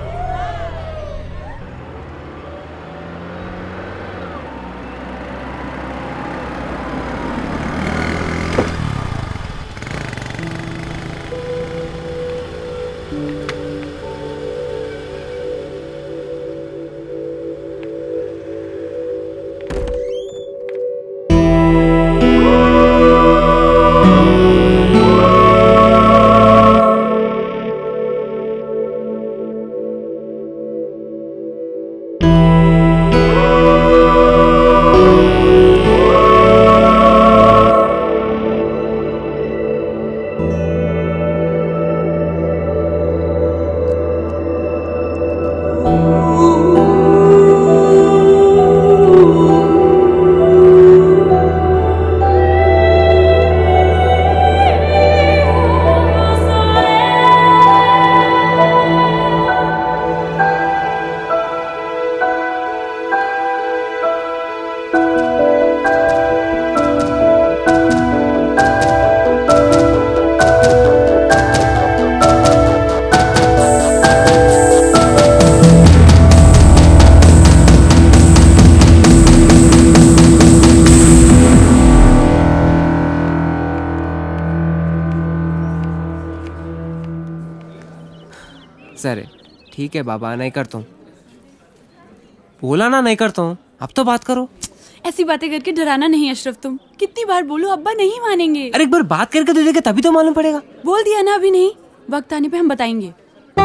sir ठीक है बाबा नहीं करता हूँ बोला ना नहीं करता हूँ अब तो बात करो ऐसी बातें करके डराना नहीं अशरफ तुम कितनी बार बोलो अब्बा नहीं मानेंगे अरे एक बार बात करके तो देखे तभी तो मालूम पड़ेगा बोल दिया ना अभी नहीं वक्त आने पे हम बताएंगे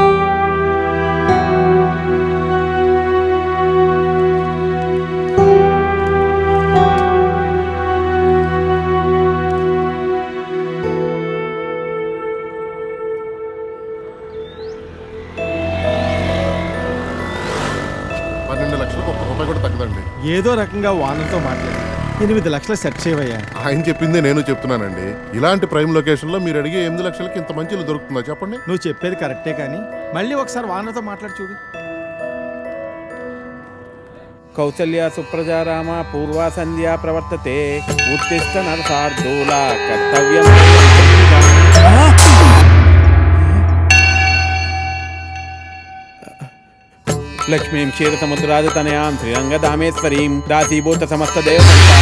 పన్నెండు లక్షలకు ఒక్క రూపాయి కూడా తగ్గదండి ఏదో రకంగా వానర్తో మాట్లాడి ఎనిమిది లక్షలు సెట్ చేయవయ్యా ఆయన చెప్పిందే నేను చెప్తున్నానండి ఇలాంటి ప్రైమ్ లొకేషన్ లో మీరు అడిగే ఎనిమిది లక్షలకి ఇంత మంచి ఇల్లు దొరుకుతుందా చెప్పండి నువ్వు చెప్పేది కరెక్టే కానీ మళ్ళీ ఒకసారి వానర్తో మాట్లాడి చూడు కౌసల్య సుప్రజారామ పూర్వ సంధ్యా ప్రవర్తతే ఉత్తిష్ట నరసార్దూల కర్తవ్యం లక్ష్మీం క్షీర సముద్రాది తనయాం శ్రీరంగ దామేశ్వరీం దాసీభూత సమస్త దేవ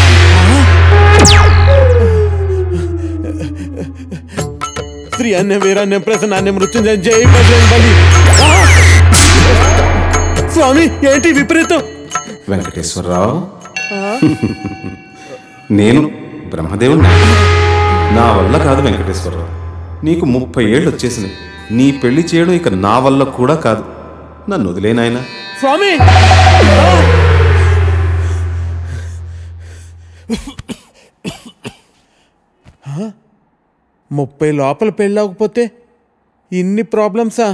శ్రీ అన్య వీరాన్య ప్రసన్నాన్య మృత్యుంజయ జై బజరంగ్ బలి స్వామి ఏంటి విపరీతం వెంకటేశ్వరరావు నేను బ్రహ్మదేవుని నా వల్ల కాదు వెంకటేశ్వరరావు నీకు ముప్పై ఏళ్ళు వచ్చేసినాయి నీ పెళ్లి చేయడం ఇక నా వల్ల కూడా కాదు నన్ను వదిలేనాయనా స్వామి ముప్పై లోపల పెళ్ళవకపోతే ఇన్ని ప్రాబ్లమ్సా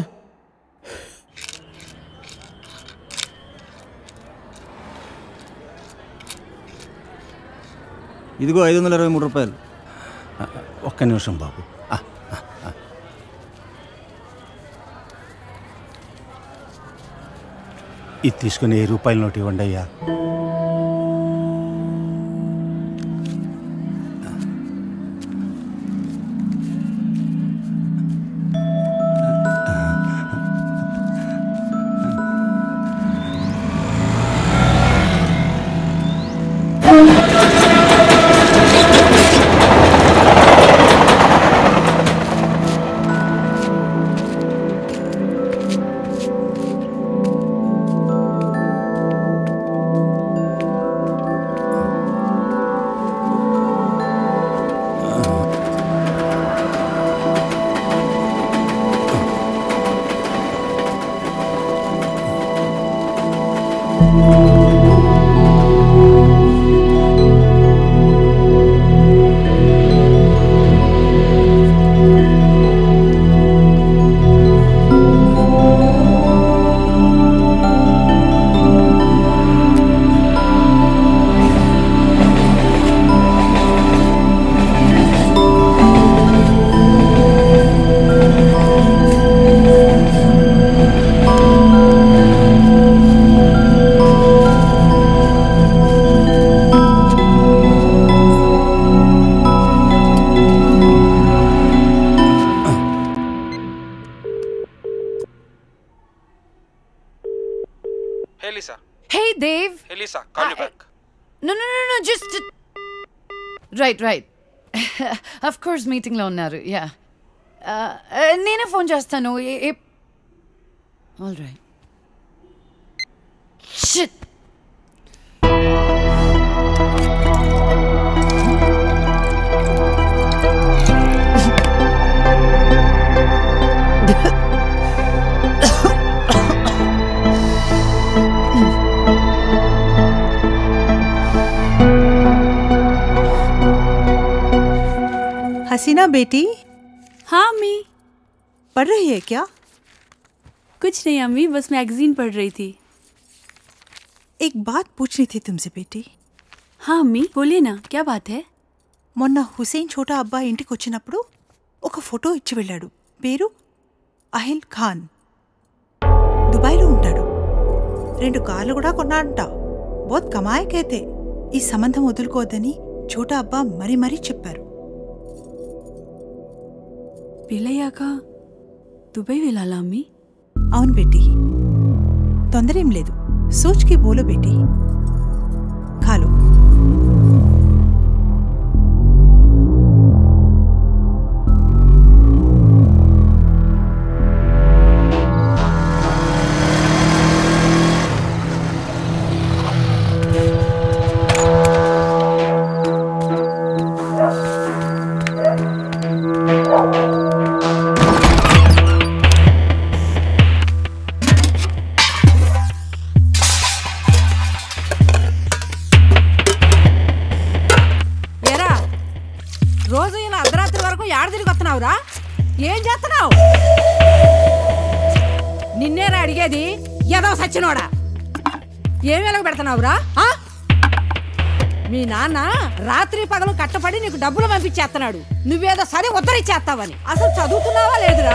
ఇదిగో ఐదు వందల ఇరవై మూడు రూపాయలు ఒక్క నిమిషం బాబు ఆ, ఆ, ఆ. ఇది తీసుకుని ఏ రూపాయల నోటు ఇవ్వండి అయ్యా Lisa, call you back. No, no, no, no, just. Right, right. of course, మీటింగ్లో ఉన్నారు యా నేనే ఫోన్ చేస్తాను ఆల్ రైట్ షిట్ हसीना बेटी हाँ अम्मी पढ़ रही है क्या कुछ नहीं अम्मी बस मैगजीन पढ़ रही थी एक बात पूछनी थी तुमसे बेटी हाँ అమ్మీ बोलिए ना क्या बात है మొన్న హుసేన్ చోటా అబ్బాయి ఇంటికి వచ్చినప్పుడు ఒక ఫోటో ఇచ్చి వెళ్ళాడు పేరు అహిల్ ఖాన్ దుబాయ్లో ఉంటాడు రెండు కార్లు కూడా కొన్నాడంట బోత్ కమాయకైతే ఈ సంబంధం వదులుకోవద్దని చోటా అబ్బా మరీ మరీ చెప్పారు పెళ్ళయ్యాక దుబాయ్ వెళ్ళాలా అమ్మి అవును బేటీ తొందర ఏం లేదు సోచ్కి బోలో బేటీ ఖాలో ఏరా రోజు ఇలా అర్ధరాత్రి వరకు ఏడ తిరిగి వస్తున్నావురా ఏం చేస్తున్నావు నిన్నేరా అడిగేది ఏదో సచ్చినోడా ఏం వెలగ పెడుతున్నావురా ఆ? మీ నాన్న రాత్రి పగలు కట్టపడి నీకు డబ్బులు పంపించేస్తున్నాడు నువ్వేదో సరే ఉద్ధరిచ్చేస్తావని అసలు చదువుతున్నావా లేదురా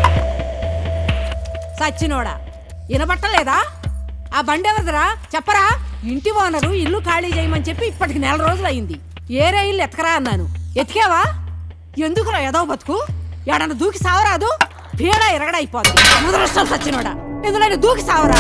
సచ్చినోడా వినబట్టలేదా ఆ బండి ఎవరిదిరా చెప్పరా ఇంటి ఓనరు ఇల్లు ఖాళీ చేయమని చెప్పి ఇప్పటికి నెల రోజులు అయింది ఏరే ఇల్లు ఎతకరా అన్నాను ఎతికావా ఎందుకురా ఎదవ బతుకు ఎడన దూకి సావరాదు పీడ ఎరగడైపోద్ది ముదరష్టం సచ్చినోడా ఎందులో దూకి సావరా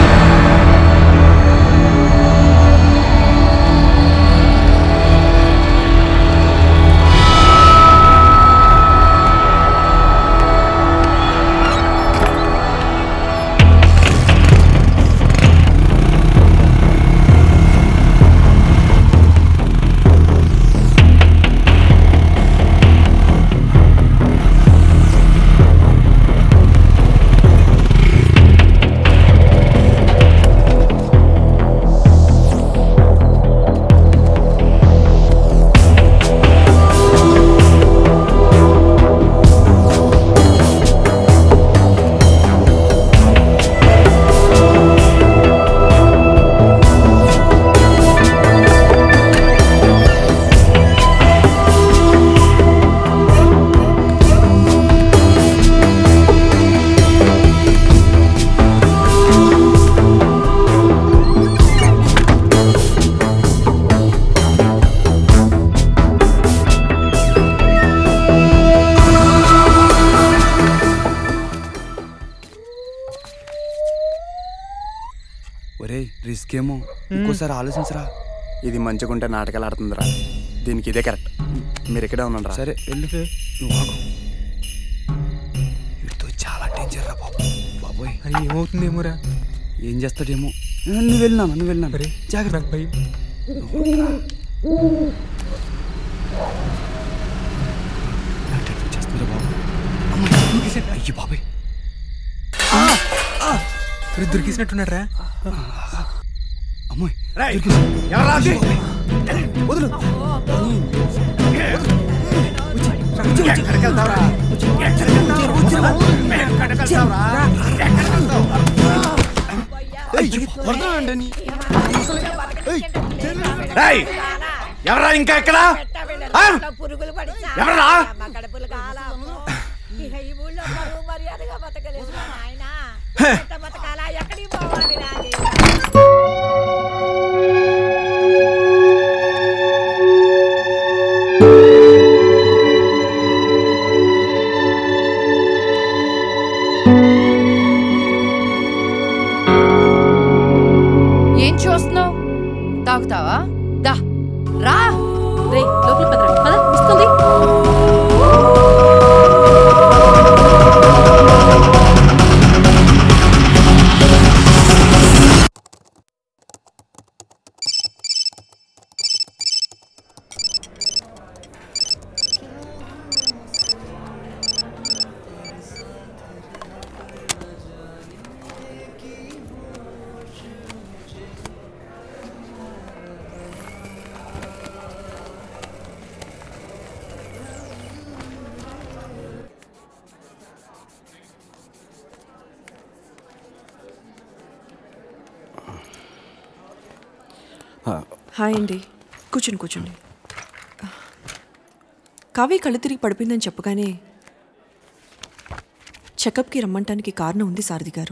ఒరే రిస్క్ ఏమో ఇంకోసారి ఆలోచించరా ఇది మంచిగుంటే నాటకాలు ఆడుతుందిరా దీనికి ఇదే కరెక్ట్ మీరు ఇక్కడే ఉన్నారా సరే వెళ్ళు నువ్వు ఆగు వీటితో చాలా డేంజర్ రా బాబు బాబోయ్ అది ఏమవుతుందేమోరా ఏం చేస్తాడేమో ఆ, నువ్వు వెళ్ళినాను నువ్వు వెళ్ళినాను జాగ్రత్త భయం అయ్యి బాబాయ్ దొరికేసినట్టున్నారా అమ్మాయి వదులు ఎవరా ఇంకా ఎక్కడ ఆ? పురుగులు పడి ఎవరా? మా కడుపులు కాలాము. ఇక ఈ ఊళ్ళో పరువు మర్యాదగా బతకలేదు మా నాయన ఎట్ట బతకాలా ఎక్కడికి పోవాలి రాజీ ఏం చూస్తున్నావు హాయ్ అండి కూర్చోండి కూర్చోండి కావ్య కళ్ళు తిరిగి పడిపోయిందని చెప్పగానే చెకప్కి రమ్మంటానికి కారణం ఉంది సారథి గారు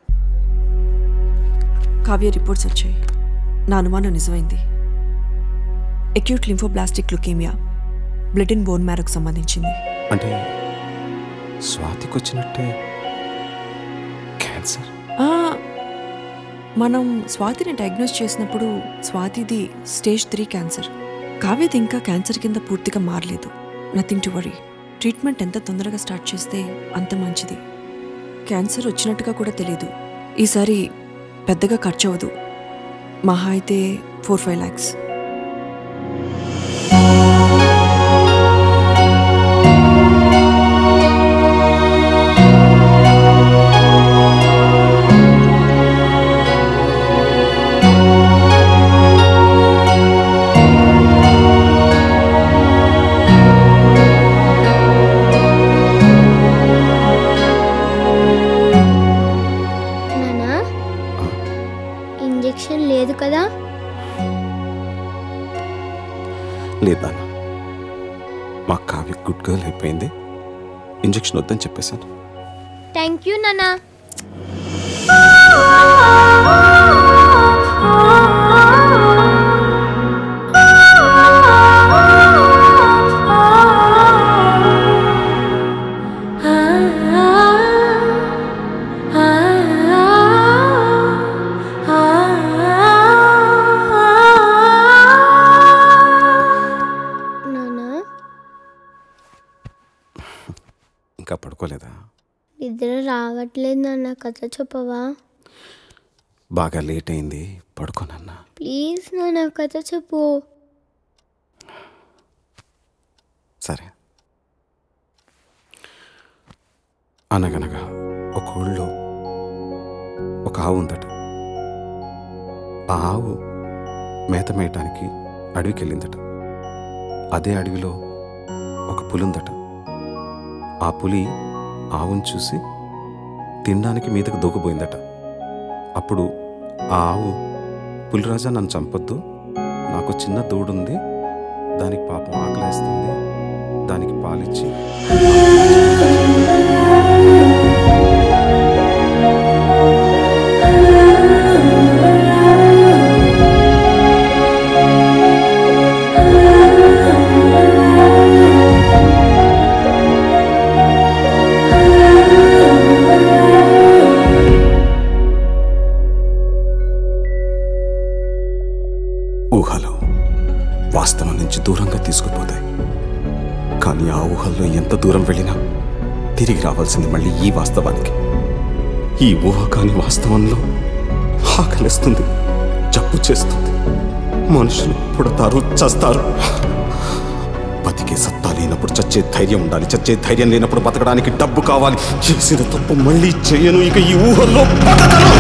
కావ్య రిపోర్ట్స్ వచ్చాయి నా అనుమానం నిజమైంది acute lymphoblastic leukaemia blood in bone మ్యారోకు సంబంధించింది అంటే స్వాతికి వచ్చినట్టే క్యాన్సర్ ఆ, మనం స్వాతిని డయాగ్నోస్ చేసినప్పుడు స్వాతిది స్టేజ్ త్రీ క్యాన్సర్ కావ్యది ఇంకా క్యాన్సర్ కింద పూర్తిగా మారలేదు నథింగ్ టు వరీ ట్రీట్మెంట్ ఎంత తొందరగా స్టార్ట్ చేస్తే అంత మంచిది క్యాన్సర్ వచ్చినట్టుగా కూడా తెలియదు ఈసారి పెద్దగా ఖర్చు అవ్వదు మహా అయితే ఫోర్ ఫైవ్ ల్యాక్స్ నానా ఇంజెక్షన్ లేదు కదా లేదు నాన్న మా కావ్య గుడ్ గర్ల్ అయిపోయింది ఇంజెక్షన్ వద్దని చెప్పేశాను థ్యాంక్ యూ నానా నానా ఇంకా పడుకోలేదా నిద్ర రావట్లేదు నాన్న కథ చెప్పవా బాగా లేట్ అయింది పడుకోనన్నా ప్లీజ్ నాన్న కథ చెప్పు సరే అనగనగా ఒక ఊళ్ళో ఒక ఆవు ఉందట ఆ ఆవు మేత మేయటానికి అడవికి వెళ్ళిందట అదే అడవిలో ఒక పులి ఉందట ఆ పులి ఆవును చూసి తినడానికి మీదకు దూకపోయిందట అప్పుడు ఆ ఆవు పులిరాజా నన్ను చంపొద్దు నాకు చిన్న దూడుంది దానికి పాపం ఆకలేస్తుంది దానికి పాలిచ్చి ఊహలు వాస్తవం నుంచి దూరంగా తీసుకుపోతాయి కానీ ఆ ఊహల్లో ఎంత దూరం వెళ్ళినా తిరిగి రావాల్సింది మళ్ళీ ఈ వాస్తవానికి ఈ ఊహ కాని వాస్తవంలో ఆకలిస్తుంది జబ్బు చేస్తుంది మనుషులు పుడతారు చస్తారు బతికే సత్తా లేనప్పుడు చచ్చే ధైర్యం ఉండాలి చచ్చే ధైర్యం లేనప్పుడు బతకడానికి డబ్బు కావాలి చేసిన తప్పు మళ్ళీ చేయను ఇక ఈ ఊహల్లో బతకను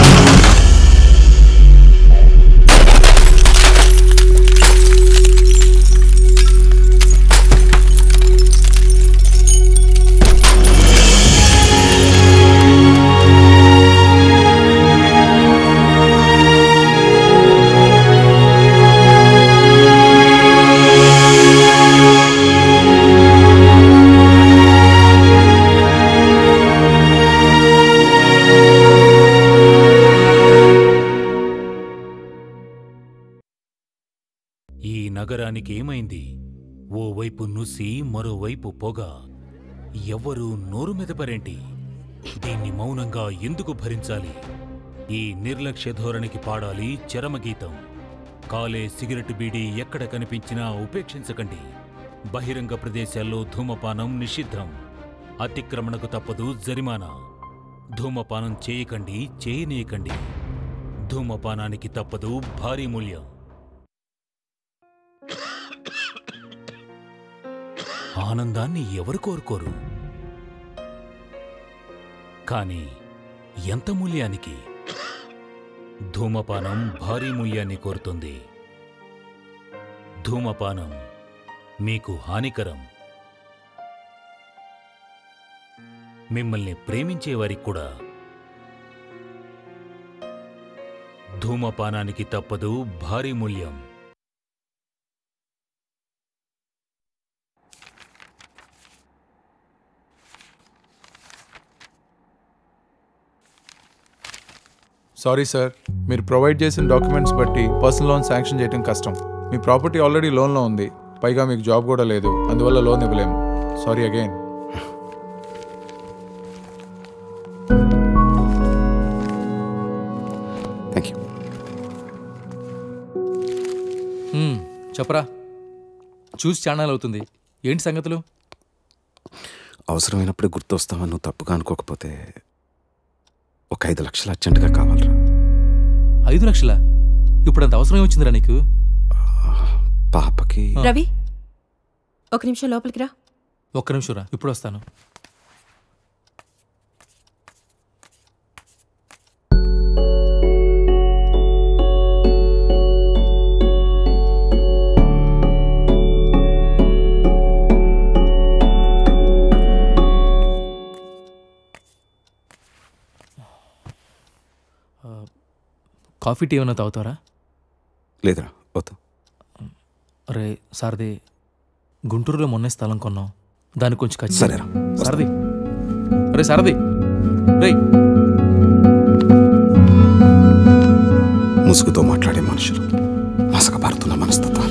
ఈ నగరానికి ఏమైంది ఓవైపు నుసి మరోవైపు పొగ ఎవ్వరూ నోరు మెదపరేంటి దీన్ని మౌనంగా ఎందుకు భరించాలి ఈ నిర్లక్ష్య ధోరణికి పాడాలి చరమగీతం కాలే సిగరెట్ బీడీ ఎక్కడ కనిపించినా ఉపేక్షించకండి బహిరంగ ప్రదేశాల్లో ధూమపానం నిషిద్ధం అతిక్రమణకు తప్పదు జరిమానా ధూమపానం చేయకండి చేయనీయకండి ధూమపానానికి తప్పదు భారీ మూల్యం ఆనందాన్ని ఎవరు కోరుకోరు కానీ ఎంత మూల్యానికి ధూమపానం భారీ మూల్యాన్ని కోరుతుంది ధూమపానం మీకు హానికరం మిమ్మల్ని ప్రేమించేవారికి కూడా ధూమపానానికి తప్పదు భారీ మూల్యం సారీ సార్ మీరు ప్రొవైడ్ చేసిన డాక్యుమెంట్స్ బట్టి పర్సనల్ లోన్ శాంక్షన్ చేయడం కష్టం మీ ప్రాపర్టీ ఆల్రెడీ లోన్లో ఉంది పైగా మీకు జాబ్ కూడా లేదు అందువల్ల లోన్ ఇవ్వలేము సారీ అగైన్ థ్యాంక్ యూ హ్మ్, చెప్పరా చూసి ఛానల్ అవుతుంది ఏంటి సంగతులు అవసరమైనప్పుడు గుర్తొస్తామని నువ్వు తప్పుగా అనుకోకపోతే ఒక ఐదు లక్షలు అర్జెంటుగా కావాలరా ఐదు లక్షల ఇప్పుడు అంత అవసరం వచ్చిందిరా నీకు పాపకి రవి ఒక నిమిషం లోపలికి రా ఒక్క నిమిషం రా ఇప్పుడు వస్తాను ఆ, కాఫీ టీ ఏమైనా తాగుతారా లేదురా వద్దు అరే సారది గుంటూరులో మొన్నే స్థలం కొన్నాం దానికి కొంచెం ఖర్చు సరేరా, సారది అరే సారది రే ముసుగుతో మాట్లాడే మనుషులు మసకబారుతున్న మనస్తత్వాలు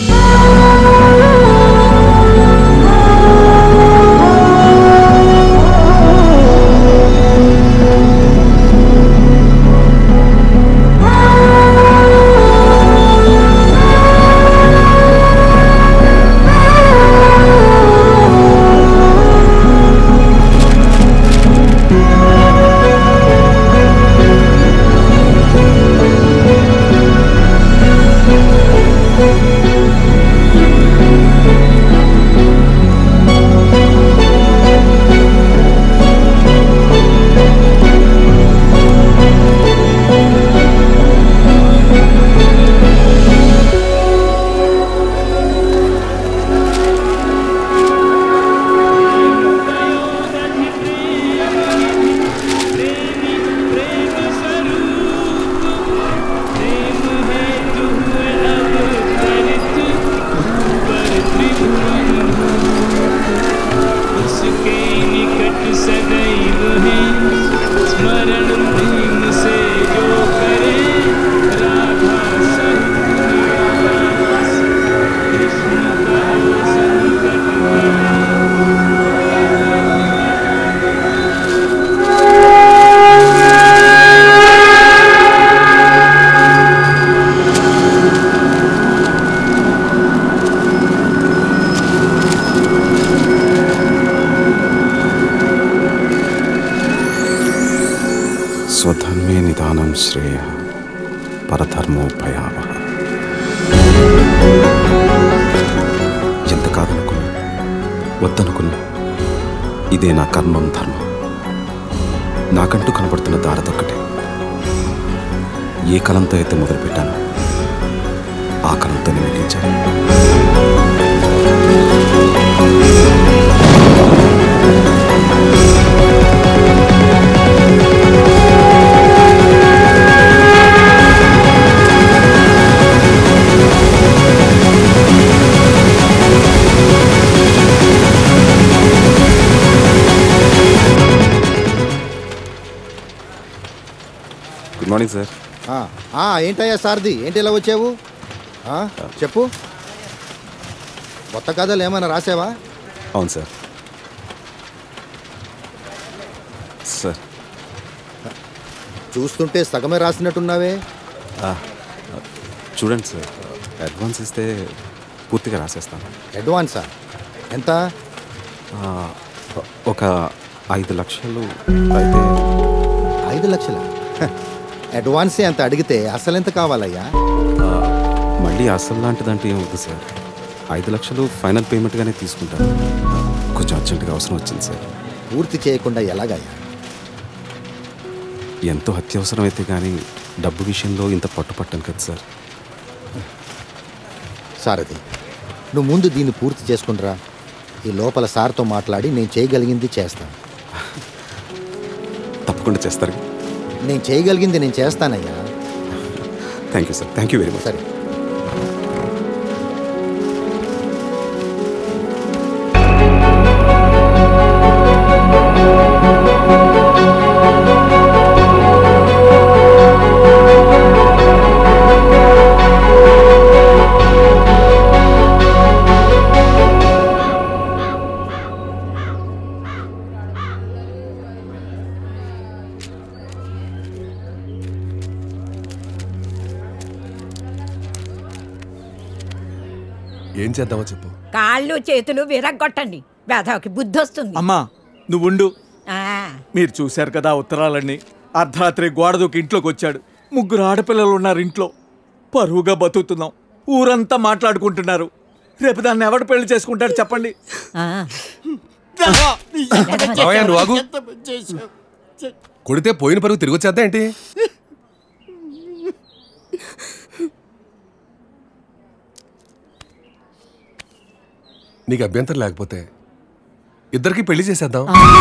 उसके निकट सदैव है स्मरण प्रेम से जो करे राधा सहित निवास, कृष्ण का संकट స్వధర్మే నిదానం శ్రేయ పరధర్మో భయావహ ఎంత కాదనుకున్నా వద్దనుకున్నా ఇదే నా కర్మం ధర్మం నాకంటూ కనపడుతున్న దారదొక్కటే ఏ కలంతో అయితే మొదలుపెట్టానో ఆ కలంతోనే ముగించాను గుడ్ మార్నింగ్ సార్ ఆ, ఆ, ఏంటయ్యా సారథి ఏంటి ఇలా వచ్చావు ఆ, చెప్పు కొత్త కథలు ఏమైనా రాసావా అవును సార్ సార్ చూస్తుంటే సగమే రాసినట్టున్నావే ఆ, చూడండి సార్ అడ్వాన్స్ ఇస్తే పూర్తిగా రాసేస్తాను అడ్వాన్సా ఎంత ఆ, ఒక ఐదు లక్షలు అయితే ఐదు లక్షల అడ్వాన్సే అంత అడిగితే అసలు ఎంత కావాలయ్యా ఆ, మళ్ళీ అసలు లాంటిదంటే ఏం వద్దు సార్ ఐదు లక్షలు ఫైనల్ పేమెంట్గానే తీసుకుంటాను ఆ, కొంచెం అర్జెంటుగా అవసరం వచ్చింది సార్ పూర్తి చేయకుండా ఎలాగయ్యా ఎంతో అత్యవసరం అయితే కానీ డబ్బు విషయంలో ఇంత పట్టుపట్టాను కదా సార్ సారథి నువ్వు ముందు దీన్ని పూర్తి చేసుకుంటురా ఈ లోపల సార్తో మాట్లాడి నేను చేయగలిగింది చేస్తాను తప్పకుండా చేస్తారు నేను చేయగలిగింది నేను చేస్తానయ్యా thank you sir thank you very much సరే చేద్దామో చెప్పు కాళ్ళు చేతులు విరగ్గొట్టండి వేధవకి బుద్ధి వస్తుంది అమ్మా నువ్వుండు ఆ, మీరు చూశారు కదా ఆ ఉత్తరాలన్నీ అర్ధరాత్రి గోడ దూకి ఇంట్లోకి వచ్చాడు ముగ్గురు ఆడపిల్లలు ఉన్నారు ఇంట్లో పరువుగా బతుకుతున్నాం ఊరంతా మాట్లాడుకుంటున్నారు రేపు దాన్ని ఎవడు పెళ్లి చేసుకుంటాడు చెప్పండి మావయ్య, నువ్వు ఆగు. కొడితే పోయిన పరుగు తిరిగి వచ్చేద్దా ఏంటి నీకు అభ్యంతరం లేకపోతే ఇద్దరికి పెళ్లి చేసేద్దాం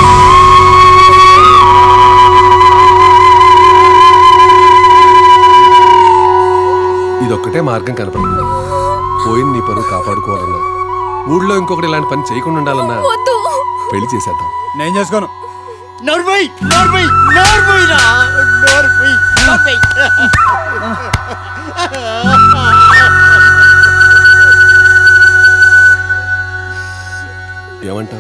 ఇదొక్కటే మార్గం కనపడుతుంది పోయిన నీ పరువు కాపాడుకోవాలన్నా ఊళ్ళో ఇంకొకటి ఇలాంటి పని చేయకుండా ఉండాలన్నా పెళ్లి చేసేద్దాం నేను చేసుకోను నోర్మై నోర్మై నోర్మై రా నోర్మై నోర్మై ఏమంటావు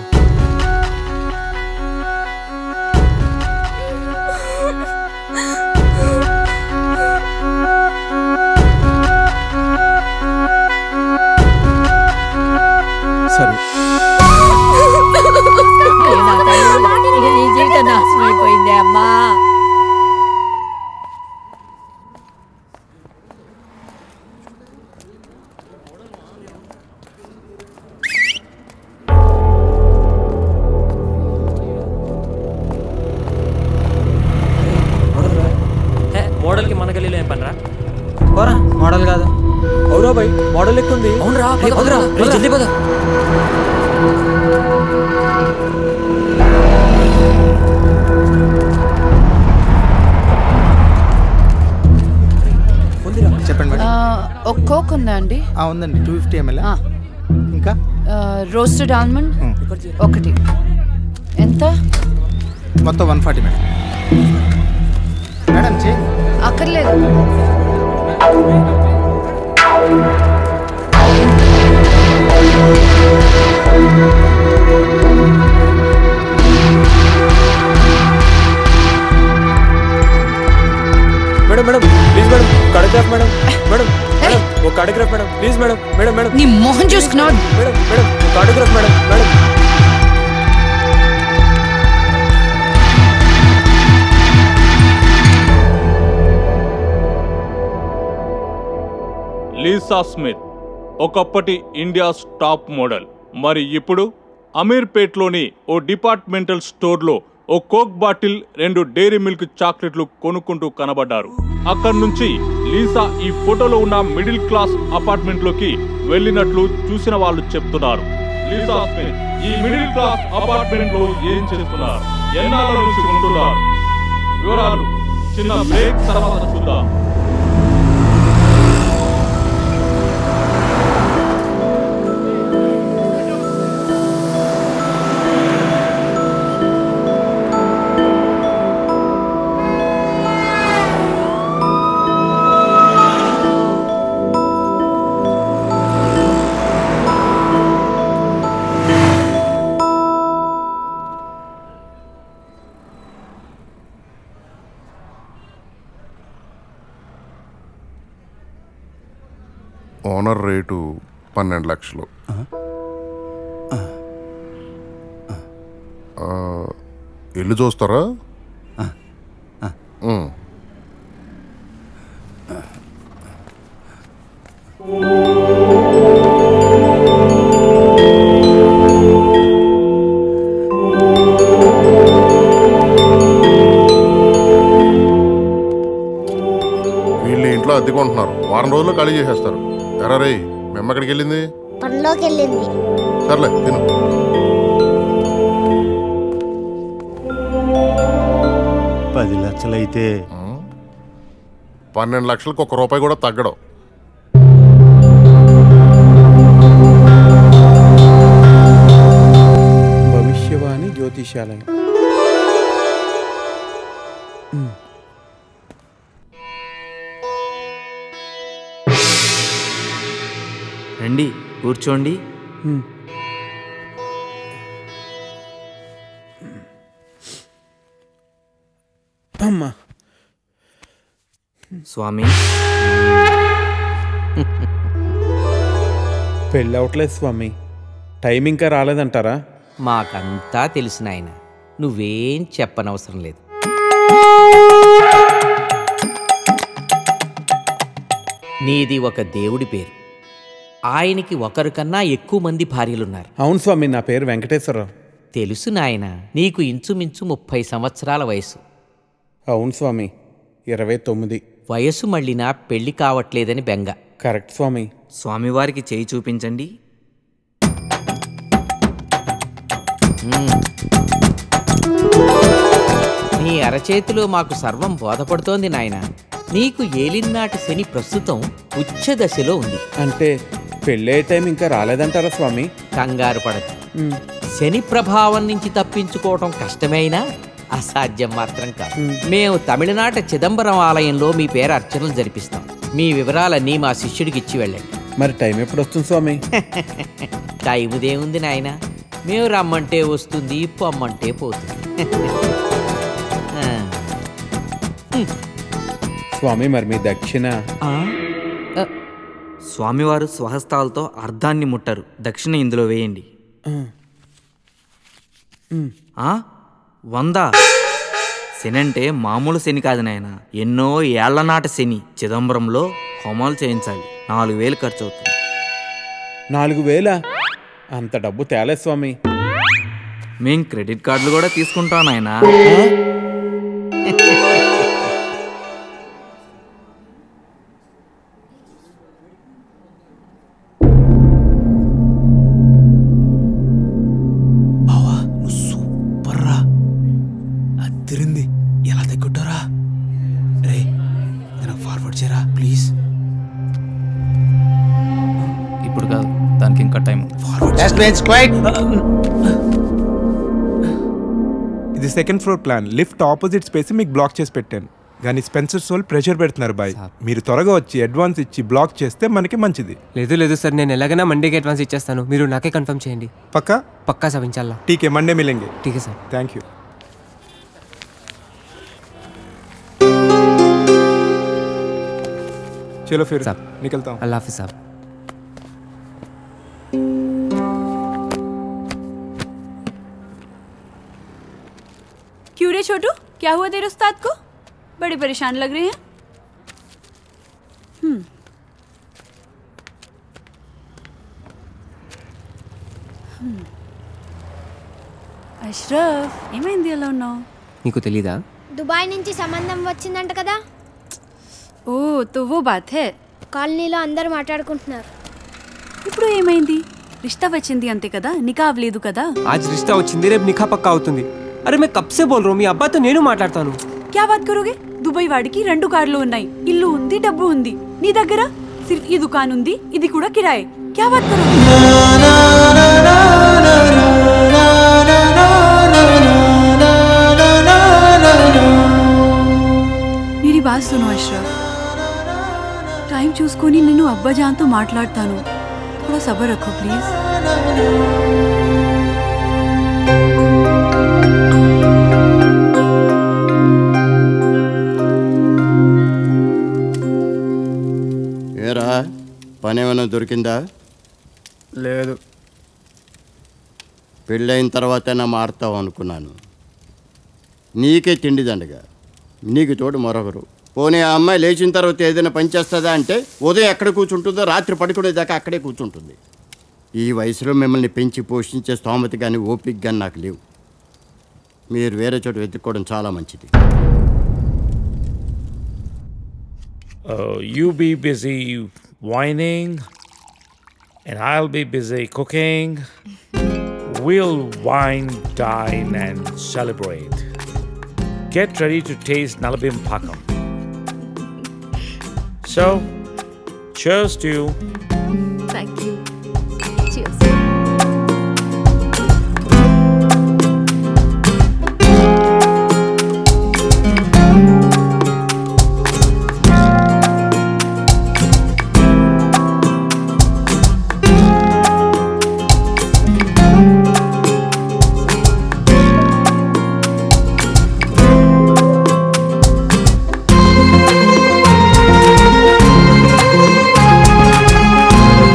సరే ఏ నా తల్లి, ఇక నీ జీవితం నాశనం అయిపోయిందే అమ్మా మోడల్కి మన గల్లీలో ఏం పనిరా పోరా మోడల్ కాదు అవురా బై మోడల్ ఎక్కుంది అవునరా పదరా, జల్దీ పద. చెప్పండి మేడం ఒక కోక్ ఉందా అండి ఆ, ఉందండి టూ ఫిఫ్టీ ఎంఎల్ ఇంకా రోస్టెడ్ ఆల్మండ్ ఒకటి ఎంత మొత్తం వన్ ఫార్టీ మేడం మేడం చేయి అక్కర్లేదు మేడం మేడం ప్లీజ్ మేడం కడగ్రాఫ్ మేడం మేడం మేడం ఒక కడగ్రాఫ్ madam please madam madam madam నీ మొహం చూసుకున్నావు మేడం మేడం ఒక కడగ్రాఫ్ మేడం మేడం లీసా స్మిత్ ఒకప్పటి ఇండియాస్ టాప్ మోడల్ మరి ఇప్పుడు అమీర్పేట్లోని ఓ డిపార్ట్మెంటల్ స్టోర్లో ఓ కోక్ బాటిల్ రెండు డైరీ మిల్క్ చాక్లెట్లు కొనుక్కుంటూ కనబడ్డారు అక్కడి నుంచి లీసా ఈ ఫోటోలో ఉన్న మిడిల్ క్లాస్ అపార్ట్మెంట్లోకి వెళ్ళినట్లు చూసిన వాళ్ళు చెప్తున్నారు లీసా స్మిత్ ఈ మిడిల్ క్లాస్ అపార్ట్మెంట్ లో ఏం చేస్తున్నారు ఎన్నాళ్ళ నుంచి ఉంటున్నారు వివరాలు చిన్న బ్రేక్ తర్వాత చూద్దాం ఓనర్ రేటు పన్నెండు లక్షలు ఆ, ఇల్లు చూస్తారా ఉమ్. వీళ్ళు ఇంట్లో అద్దెకుంటున్నారు వారం రోజుల్లో ఖాళీ చేసేస్తారు ఎరా రే మేము ఎక్కడికి వెళ్ళింది పనిలోకి వెళ్ళింది సర్లే తిను పది లక్షలైతే పన్నెండు లక్షలకు ఒక రూపాయి కూడా తగ్గడం భవిష్యవాణి జ్యోతిషాలయం రండి కూర్చోండి అమ్మా స్వామి పెళ్ళి అవట్లేదు స్వామి టైం ఇంకా రాలేదంటారా మాకంతా తెలిసిన ఆయన నువ్వేం చెప్పనవసరం లేదు నీది ఒక దేవుడి పేరు ఆయనకి ఒకరికన్నా ఎక్కువ మంది భార్యలున్నారు అవును స్వామి నా పేరు వెంకటేశ్వరరావు తెలుసు నాయన నీకు ఇంచుమించు ముప్పై సంవత్సరాల వయసు అవును స్వామి ఇరవై తొమ్మిది వయసు మళ్ళినా పెళ్లి కావట్లేదని బెంగ కరెక్ట్ స్వామి స్వామివారికి చేయి చూపించండి మ్మ్. నీ అరచేతిలో మాకు సర్వం బోధపడుతోంది నాయన నీకు ఏలినాటి శని ప్రస్తుతం ఉచ్చ దశలో ఉంది అంటే పెళ్ళే టైం ఇంకా రాలేదంటారా స్వామి కంగారు పడదు శని ప్రభావం నుంచి తప్పించుకోవటం కష్టమైనా అసాధ్యం మాత్రం కాదు మేము తమిళనాట చిదంబరం ఆలయంలో మీ పేరు అర్చనలు జరిపిస్తాం మీ వివరాలన్నీ మా శిష్యుడికి ఇచ్చి వెళ్ళండి మరి టైం ఎప్పుడు వస్తుంది స్వామి టైముదేముంది నాయన మేము రమ్మంటే వస్తుంది పొమ్మంటే పోతుంది ఆ. స్వామి మరి మీ దక్షిణ స్వామివారు స్వహస్తాలతో అర్ధాన్ని ముట్టరు దక్షిణ ఇందులో వేయండి ఆ? వంద శని అంటే మామూలు శని కాదు నాయన ఎన్నో ఏళ్ల నాట శని చిదంబరంలో హోమాలు చేయించాలి నాలుగు వేలు ఖర్చు అవుతుంది నాలుగు వేల అంత డబ్బు తేలే స్వామి మేం క్రెడిట్ కార్డులు కూడా తీసుకుంటాం నాయనా బావా నువ్వు సూపర్ రా అదిరింది ఎలా తగ్గుంటారా రే నేను ఫార్వర్డ్ చేయరా ప్లీజ్ ఇప్పుడు కాదు దానికి ఇంకా టైం ఇది second floor plan lift opposite space మీకు బ్లాక్ చేసి పెట్టాను కానీ స్పెన్సర్ సోల్ ప్రెషర్ పెడుతున్నారు బాయ్ మీరు త్వరగా వచ్చి అడ్వాన్స్ ఇచ్చి బ్లాక్ చేస్తే మనకి మంచిది లేదు లేదు సార్ నేను ఎలాగైనా మండేకి అడ్వాన్స్ ఇచ్చేస్తాను మీరు నాకే కన్ఫర్మ్ చేయండి పక్కా పక్కా సార్ ఇన్షాల్లా టీకే మండే మిలేంగే ఠీకే సార్ థ్యాంక్ యూ चलो फिर निकलता हूँ अल्लाह हाफिज साहब क्यों रे छोटू क्या हुआ तेरे उस्ताद को बड़े परेशान लग रहे हैं हम्म हम्म। అష్రఫ్ ఏమైంది ఎలా ఉన్నావు నీకు తెలీదా దుబాయ్ నుంచి సంబంధం వచ్చిందంట కదా ఓ తో వో బాత్ హే కాలనీలో అందరూ మాట్లాడుకుంటున్నారు ఇప్పుడు ఏమైంది రిష్తా వచ్చింది అంతే కదా నికా అవ్వలేదు కదా ఆజ్ రిష్తా వచ్చింది రేపు నిఖా పక్కా అవుతుంది అరే మే కబ్సే బోల్ రో మీ అబ్బాతో నేను మాట్లాడతాను క్యా బాత్ కరోగే దుబాయ్ వాడికి రెండు కార్లు ఉన్నాయి ఇల్లు ఉంది డబ్బు ఉంది నీ దగ్గర సిర్ఫ్ ఈ దుకాన్ ఉంది ఇది కూడా కిరాయే క్యా బాత్ కరోగే मेरी बात सुनो अशरफ టైం చూసుకొని నేను అబ్బాజాన్తో మాట్లాడతాను థోడా సబర్ రఖో ప్లీజ్ ఏరా పని ఏమైనా దొరికిందా లేదు పెళ్ళైన తర్వాతైనా మారుతావు అనుకున్నాను నీకే తిండి దండగా నీకు తోడు మరొకరు పోనీ ఆ అమ్మాయి లేచిన తర్వాత ఏదైనా పని చేస్తుందా అంటే ఉదయం ఎక్కడ కూర్చుంటుందో రాత్రి పడుకునేదాకా అక్కడే కూర్చుంటుంది ఈ వయసులో మిమ్మల్ని పెంచి పోషించే స్తోమత కానీ ఓపిక కానీ నాకు లేవు మీరు వేరే చోట వెతుక్కోవడం చాలా మంచిది Uh, you be busy whining, and I'll be busy cooking. We'll wine, dine, and celebrate. Get ready to taste Nalabim Pakam. So, cheers to you. Thank you ఆ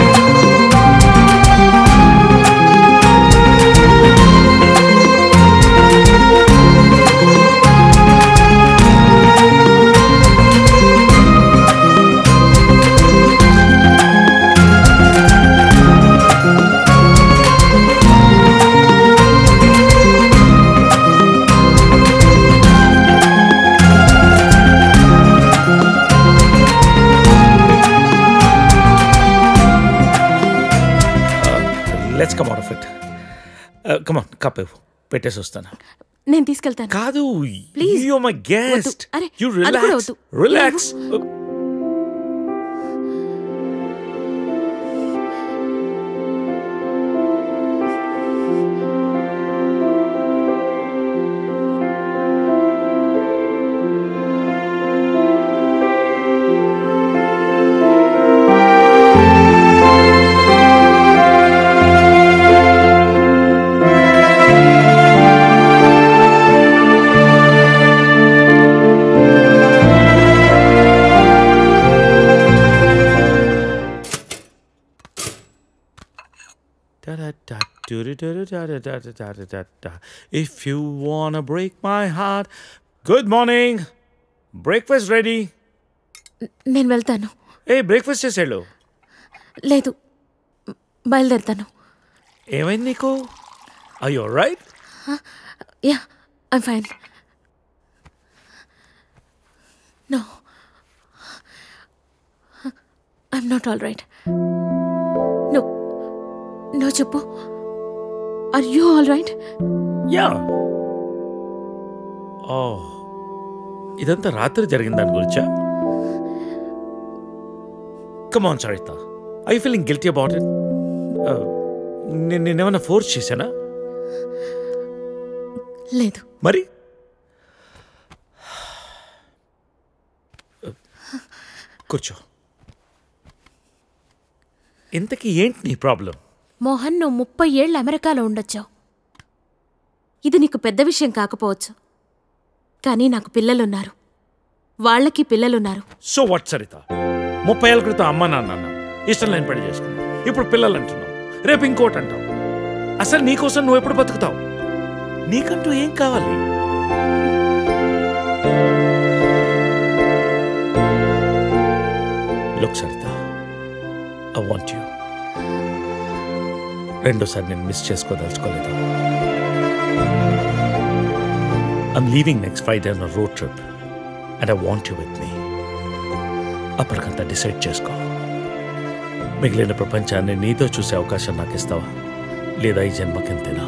కమాన్ కప్ ఇవ్వు పెట్టేసి వస్తాను నేను తీసుకెళ్తాను కాదు ప్లీజ్ యు మై గెస్ట్ అరే you అది కూడా రిలాక్స్ వద్దు. Relax If you wanna break my heart. Good morning. Breakfast ready నేను వెళ్తాను ఏ బ్రేక్ఫాస్ట్ చేసాడు లేదు బయలుదేరుతాను ఏమైంది నీకు అయ్యో right yeah I'm fine no I'm not all right no no చెప్పు are you all right yeah ఓ ఇదంతా రాత్రి జరిగిన దాని గురించా come on Saritha I feeling guilty about it నేను నేనేమైనా ఫోర్స్ చేశానా లేదు మరి కూర్చో ఇంతకీ ఏంటి నీ ప్రాబ్లం మోహన్ నువ్వు ముప్పై ఏళ్ళు అమెరికాలో ఉండొచ్చావు ఇది నీకు పెద్ద విషయం కాకపోవచ్చు కానీ నాకు పిల్లలున్నారు వాళ్ళకి పిల్లలున్నారు సో వాట్ సరిత ముప్పై ఏళ్ళ క్రితం అమ్మ నాన్న అన్నావు ఇష్టం లేని పెళ్లి చేసుకున్నావు ఇప్పుడు పిల్లలు అంటున్నావు రేపు ఇంకోటి అంటావు అసలు నీకోసం నువ్వు ఎప్పుడు బతుకుతావు నీకంటూ ఏం కావాలి look Saritha I want you రెండోసారి నేను మిస్ చేసుకోదలుచుకోలేదు I'm leaving next Friday on road trip and I want you with me అప్పటికంతా డిసైడ్ చేసుకో మిగిలిన ప్రపంచాన్ని నీతో చూసే అవకాశం నాకు ఇస్తావా లేదా ఈ జన్మకింతేనా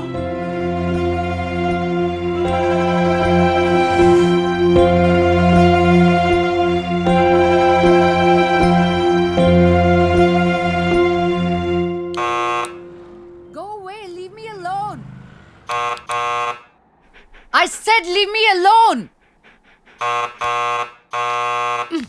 Go away, leave me alone. I said leave me alone. Mm.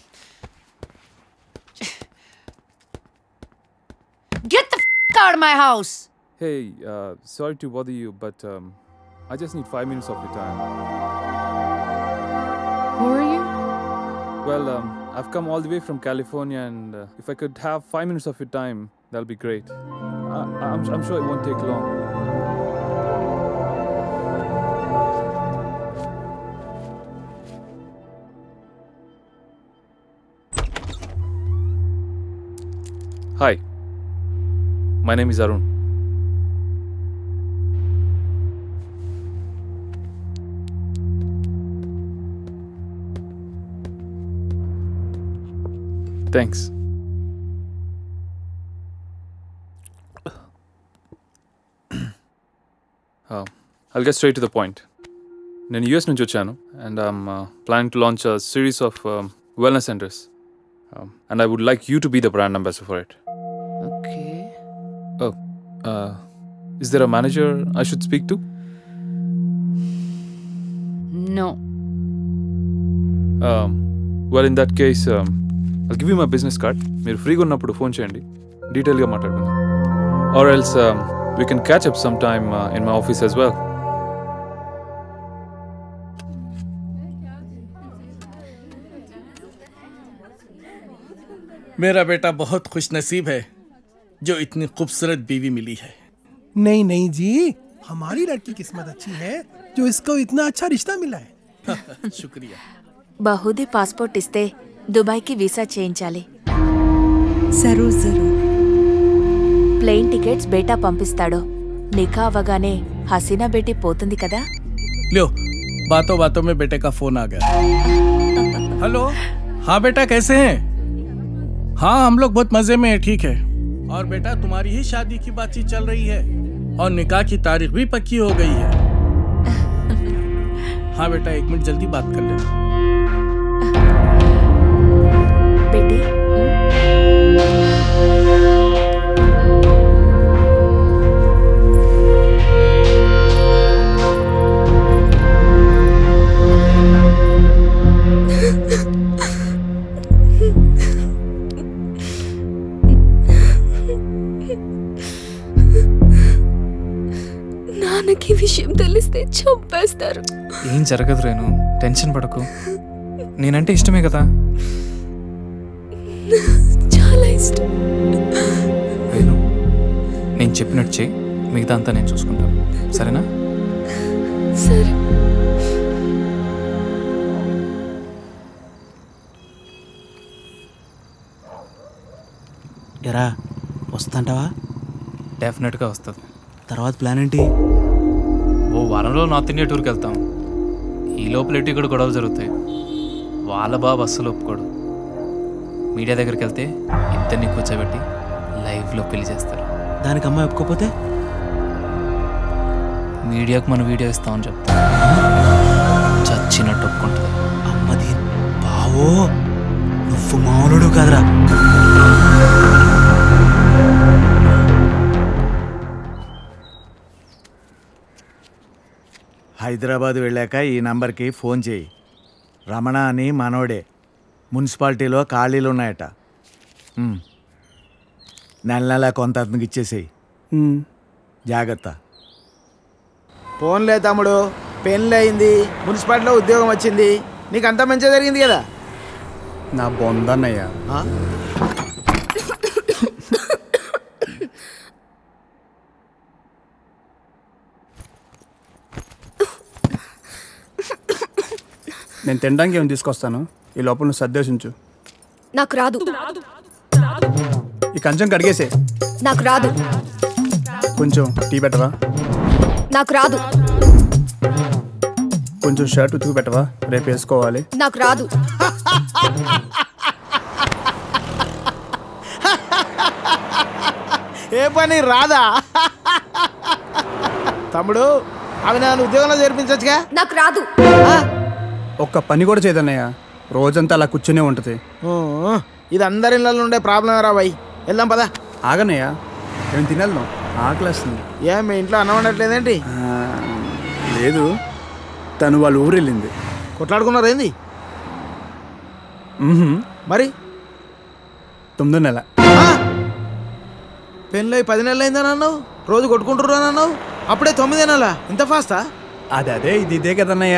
Get the f- out of my house. Hey, uh, sorry to bother you, but um, I just need five minutes of your time. Who are you? Well, um, I've come all the way from California, and uh, if I could have five minutes of your time, that'll be great. I, I'm, I'm sure it won't take long. Hi, my name is Arun. Thanks. Uh, I'll get straight to the point. నేను US నుంచి వచ్చాను and I'm plan to launch a series of wellness centres and I would like you to be the brand ambassador for it Okay. Oh, uh, is there a manager I should speak to? No. Um, well, in that case, um, I'll give you my business card. మీరు ఫ్రీగా ఉన్నప్పుడు phone చేయండి డీటెయిల్గా మాట్లాడుకుందాం or else we can catch up some time in my office as well मेरा बेटा बहुत खुश नसीब है जो इतनी खूबसूरत बीवी मिली है नहीं नहीं जी हमारी लड़की किस्मत अच्छी है जो इसको इतना अच्छा रिश्ता मिला है शुक्रिया బహుదీ పాస్పోర్ట్ ఇస్తే దుబాయ్కి వీసా చేయించాలి జరూర్ జరూర్ ప్లేన్ టికెట్స్ బేటా పంపిస్తాడు నిఖా అవ్వగానే హసీనా బేటీ పోతుంది కదా लो बातों बातों में बेटे का फोन आ गया हेलो हाँ बेटा कैसे हैं हाँ हम लोग बहुत मजे में हैं ठीक है और बेटा तुम्हारी ही शादी की बातचीत चल रही है और निकाह की तारीख भी पक्की हो गई है हाँ बेटा एक मिनट जल्दी बात कर लेना बेटी నాన్నకి విషయం తెలిస్తే చంపేస్తారు ఏం జరగదు రేణు టెన్షన్ పడకు నేనంటే ఇష్టమే కదా చాలా ఇష్టం రేణు నేను చెప్పినట్టు చేయి మిగతా అంతా నేను చూసుకుంటాను సరేనా సరే ఎరా వస్తుంటావా డెఫినెట్గా వస్తుంది తర్వాత ప్లాన్ ఏంటి ఓ వారంలో నార్త్ ఇండియా టూర్కి వెళ్తాం ఈ లోపల ఎటు ఇక్కడ గొడవలు జరుగుతాయి వాళ్ళ బాబు అస్సలు ఒప్పుకోడు మీడియా దగ్గరికి వెళ్తే ఇద్దరిని కూర్చోబెట్టి లైవ్లో పెళ్లి చేస్తారు దానికి అమ్మాయి ఒప్పుకోపోతే మీడియాకు మన వీడియో ఇస్తామని చెప్తా చచ్చినట్టు ఒప్పుకుంటుంది అమ్మది బావో నువ్వు మామూలుడు కదరా హైదరాబాద్ వెళ్ళాక ఈ నంబర్కి ఫోన్ చేయి రమణ అని మనోడే మున్సిపాలిటీలో ఖాళీలు ఉన్నాయట ఉమ్. నెల నెల కొంత అతనికి ఇచ్చేసేయి జాగ్రత్త ఫోన్లే తమ్ముడు పెళ్ళి అయింది మున్సిపాలిటీలో ఉద్యోగం వచ్చింది నీకు అంత మంచిగా జరిగింది కదా నా బొందన్నయ్య ఆ? నేను తినడానికి ఏమి తీసుకొస్తాను ఈ లోపల నువ్వు సర్దేశించు నాకు రాదు ఈ కంచం కడిగేసే నాకు రాదు కొంచెం టీ పెట్టవా నాకు రాదు కొంచెం షర్ట్ ఉతుకు పెట్టవా రేపు వేసుకోవాలి నాకు రాదు ఏ పని రాదా తమ్ముడు అవి నన్ను ఉద్యోగంలో చేర్పించవచ్చుగా నాకు రాదు ఒక్క పని కూడా చేయదన్నయ్య రోజంతా అలా కూర్చునే ఉంటుంది ఊ, ఇది అందరి ఇళ్ళలో ఉండే ప్రాబ్లం రా బాయ్ వెళ్దాం పదా ఆగనయ్య నేను తినేద్దాం ఆకలేస్తుంది ఏ మీ ఇంట్లో అన్నం వండట్లేదేంటి లేదు తను వాళ్ళ ఊరు వెళ్ళింది కొట్లాడుకున్నారు ఏంది మ్మ్హ్మ్. మరి తొమ్మిదో నెల పెళ్ళి పది నెలలు అయిందని అన్నావు రోజు కొట్టుకుంటుర్రు అని అన్నావు అప్పుడే తొమ్మిది నెలలా ఇంత ఫాస్టా అది అదే ఇది ఇదే కదన్నయ్య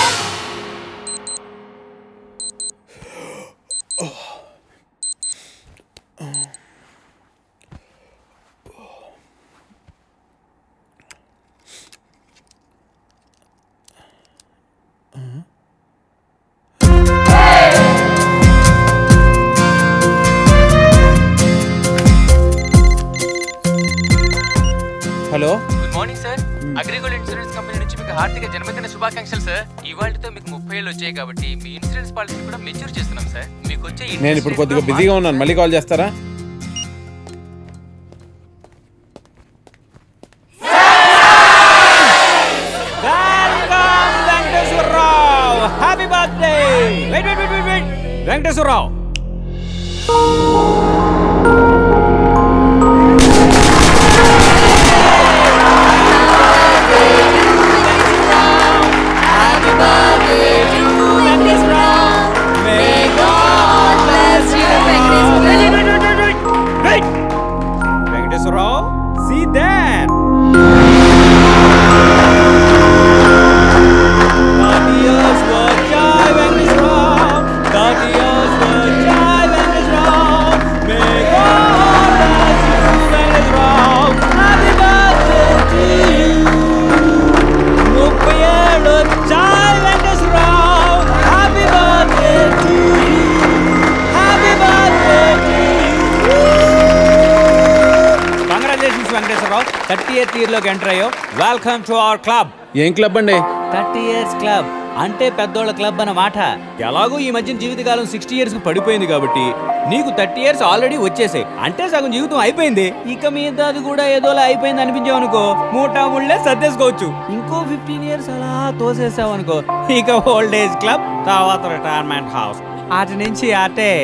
hello good morning sir AgriGold insurance company నుంచి మీకు హార్దిక జన్మదిన శుభాకాంక్షలు సార్ ఇవాళతో మీకు ముప్పై ఏళ్ళు వచ్చాయి కాబట్టి మీ ఇన్సూరెన్స్ పాలసీ కూడా మెచ్యూర్ చేస్తున్నాం సార్ మీకు వచ్చే నేను ఇప్పుడు కొద్దిగా బిజీగా ఉన్నాను మళ్ళీ కాల్ చేస్తారా Venkateswararao happy birthday wait wait wait wait Venkateswararao Venkateswararao see that congratulations Venkateswararao thirty eighth year లోకి ఎంటర్ అయ్యో వెల్కమ్ టు అవర్ క్లబ్ ఏం క్లబ్ అండి థర్టీ ఇయర్స్ క్లబ్ అంటే పెద్దోళ్ళ క్లబ్ అన్నమాట ఎలాగో ఈ మధ్యన జీవితకాలం సిక్స్టీ ఇయర్స్ పడిపోయింది కాబట్టి నీకు థర్టీ ఇయర్స్ ఆల్రెడీ వచ్చేసాయి అంటే సగం జీవితం అయిపోయింది ఇక మీద అది కూడా ఏదోలా అయిపోయింది అనిపించావు అనుకో మూటా ముళ్ళే సర్దేసుకోవచ్చు ఇంకో ఫిఫ్టీన్ ఇయర్స్ అలా తోసేసావు అనుకో ఇక ఓల్డ్ ఏజ్ క్లబ్ తర్వాత రిటైర్మెంట్ హౌస్ అటు నుంచి అటే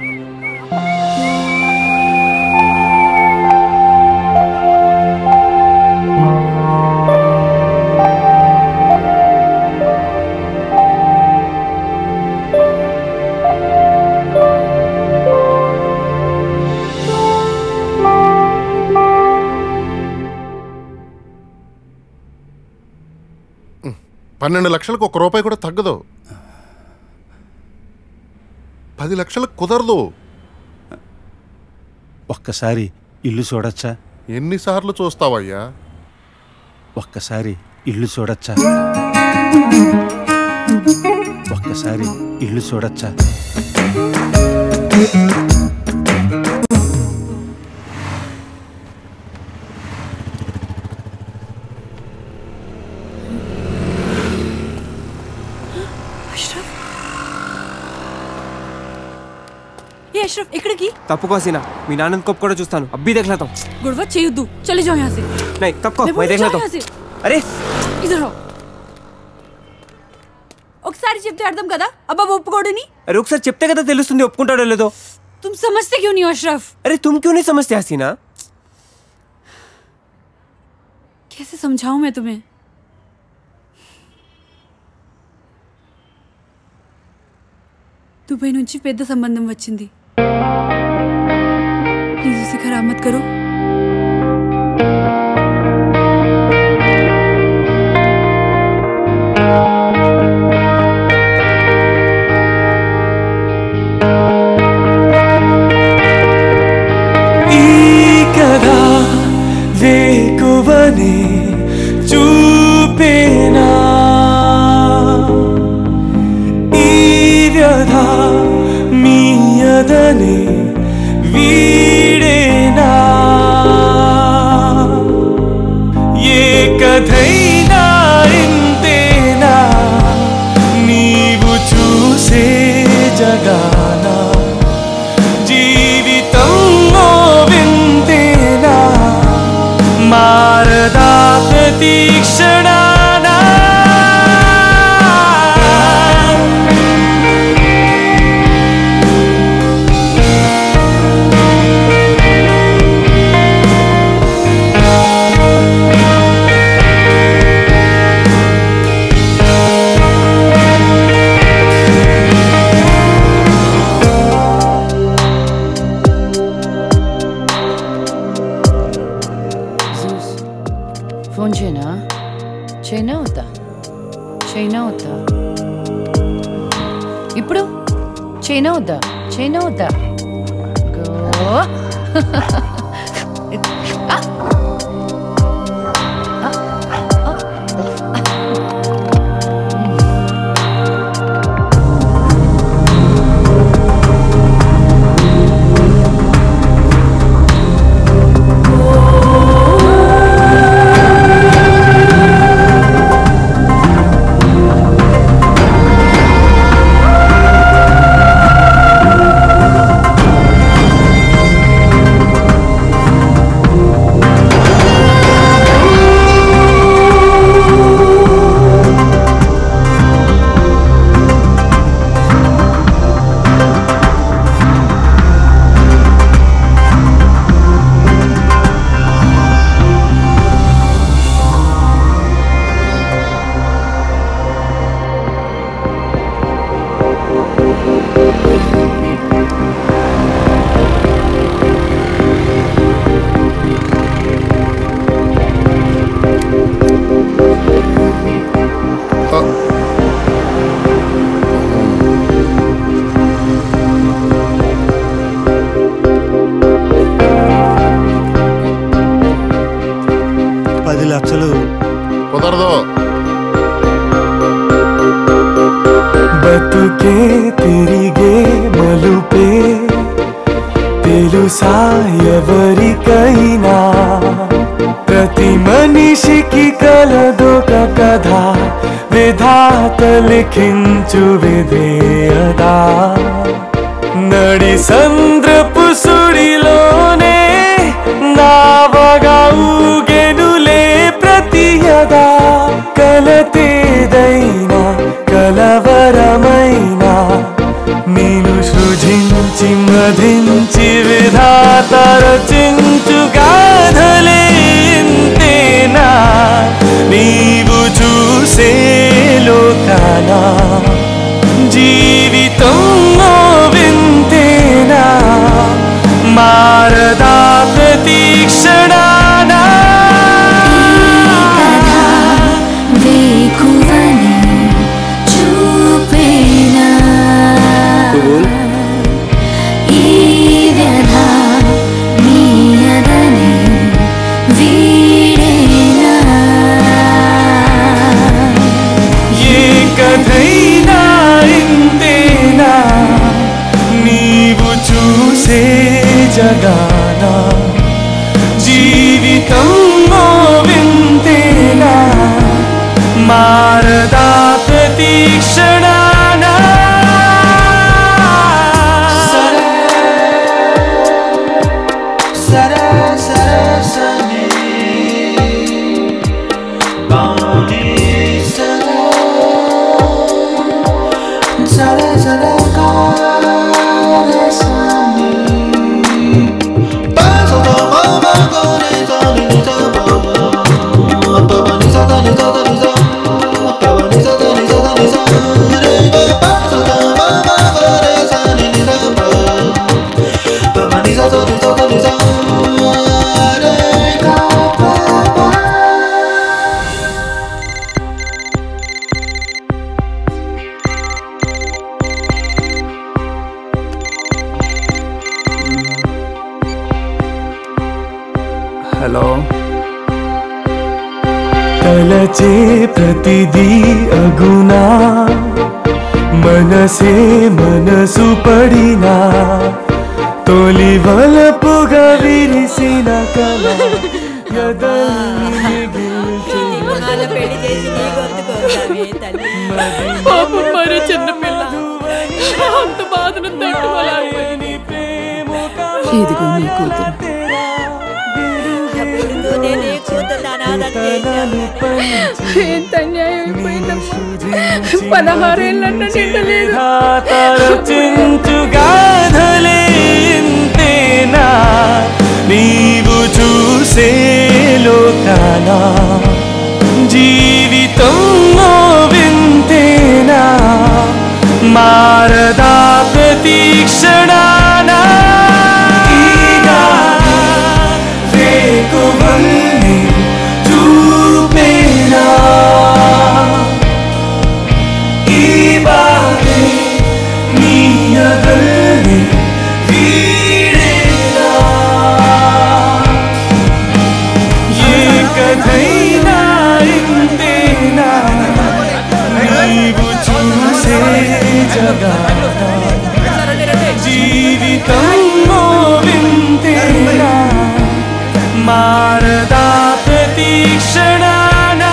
పన్నెండు లక్షలకు ఒక రూపాయి కూడా తగ్గదు పది లక్షలకు కుదరదు ఒక్కసారి ఇల్లు చూడొచ్చా ఎన్నిసార్లు చూస్తావయ్యా ఒక్కసారి ఇల్లు చూడొచ్చా ఒక్కసారి ఇల్లు చూడొచ్చా ఏ అష్రఫ్ ఎక్కడికి తప్పుకో సీనా మీ నాన్న కప్పు కూడా చూస్తాను అబ్బి देखलाता हूं గొడవ చేయొద్దు చలి जाओ यहाँ से नहीं तब को मैं मैं बोली, देख जाओ लेता यहाँ हूं से अरे इधर आओ ఒకసారి చెప్తే అర్థం కదా అబ్బాబు ఒప్పుకోడని अरे ఒకసారి చెప్తే కదా తెలుస్తుంది ఒప్పుకుంటాడో లేదో तुम समझते क्यों नहीं हो अशरफ अरे तुम क्यों नहीं समझते हसीना कैसे समझाऊं मैं तुम्हें దుబాయ్ నుంచి పెద్ద సంబంధం వచ్చింది ప్లీజ్ ఉసి ఖరాబ్ మత్ కరో ఈ కథ వేకువని చూపేనా ఈ వ్యధ మీయదని వీడేనా ఏ కథైనా ఇంతేనా నీవు చూసే జగానా జీవితంలో వింతేనా మారదా ప్రతి క్షణానా ఫోన్ చేయనా చైనా వద్దా చైనా వద్దా ఇప్పుడు చైనా వద్దా చైనా వద్దా గో ఆ! పది లక్షలు కుదరదు బతుకే తిరిగే మలుపే తెలుసా ఎవరికైనా ప్రతి మనిషికి కలదొక కథ విధ విధాత లిఖించు విధేయదా నడి సంద్రపు సుడిలోనే నావగా ఊగెనులే ప్రతియదా కలతేదైనా కలవరమైనా నేను సృజించి మధించి విధాత రచించు గాథలే ఇంతేనా నీవు చూసే లోకానా జీవితం ఓ వింతేనా మారదా ప్రతీక్షణానా వేకువని చూపేనా ఈ వ్యధ నీయదని వీడేనా ఏ కథైనా ఇంతేనా నీవు చూసే జగానా జీవితం ఓ వింతేనా మారదా ప్రతీక్షణానా హలో తలచే ప్రతిదీ అగునా మనసే మనసు పడినా తొలి వలపుగా విరిసిన కళ ఎదల్ని పాపం మరో చిన్న పిల్ల అంత బాధను తట్టుకోలేకపోయింది ఇదిగో నీ కూతురు ఎంత అన్యాయం అయిపోయిందమ్మా పదహారేళ్ళన్న నిండలేదు రచించు గాథలే ఇంతేనా నీవు చూసే లోకానా జీవితం ఓ వింతేనా మారదా ప్రతీక్షణానా ఈగా వేకువల్ని చూపేనా ఈ బాధే నీయగల్ని వీడేనా ఏ కథైనా ఇంతేనా నీవు చూసే జగానా జీవితం ఓ వింతేనా మారదా ప్రతీక్షణానా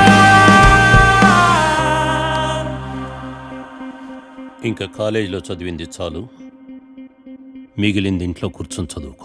ఇంకా కాలేజీలో చదివింది చాలు మిగిలింది ఇంట్లో కూర్చొని చదువుకో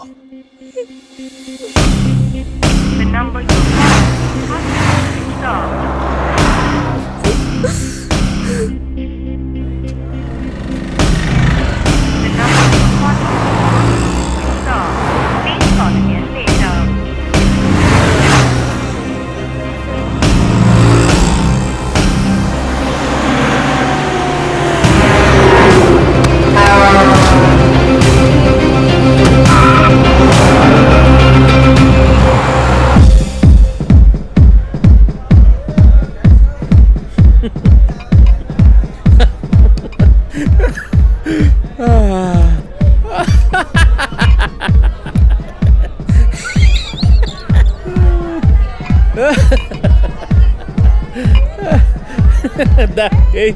దా, ఏయ్.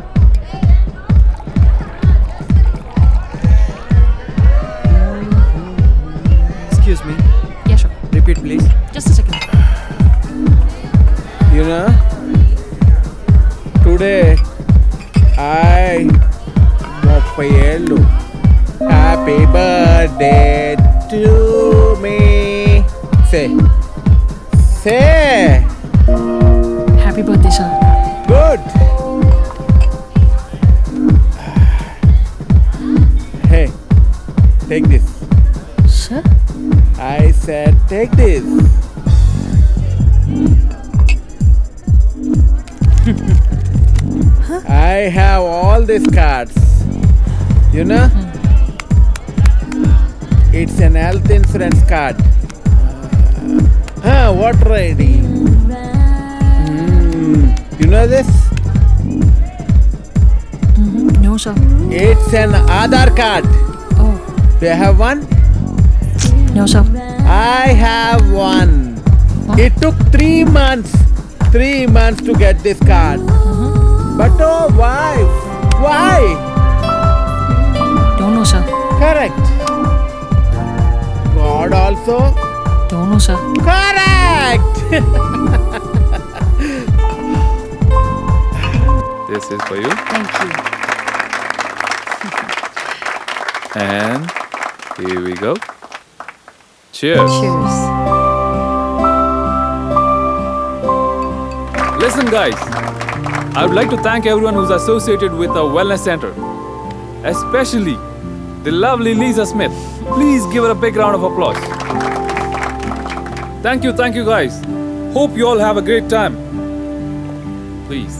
Excuse me. Yeah, sure. Repeat, please. Just a second. You know, two today I ముప్పై ఏళ్ళు happy birthday to me say say happy birthday sir good hey take this sir I said, take this. I have all these cards. You know? It's an health insurance card. Huh, water ID. Mm, you know this? No sir It's an Aadhaar card. Oh. Do you have one? No sir I have one. It took three months, three months to get this card. But oh, why? Why? Don't know sir Correct. God also? Don't know sir Correct. This is for you. Thank you. And here we go. Cheers. Cheers. Listen, guys. I would like to thank everyone who's associated with our wellness center, especially the lovely Lisa Smith. Please give her a big round of applause. Thank you, thank you, guys. Hope you all have a great time. Please.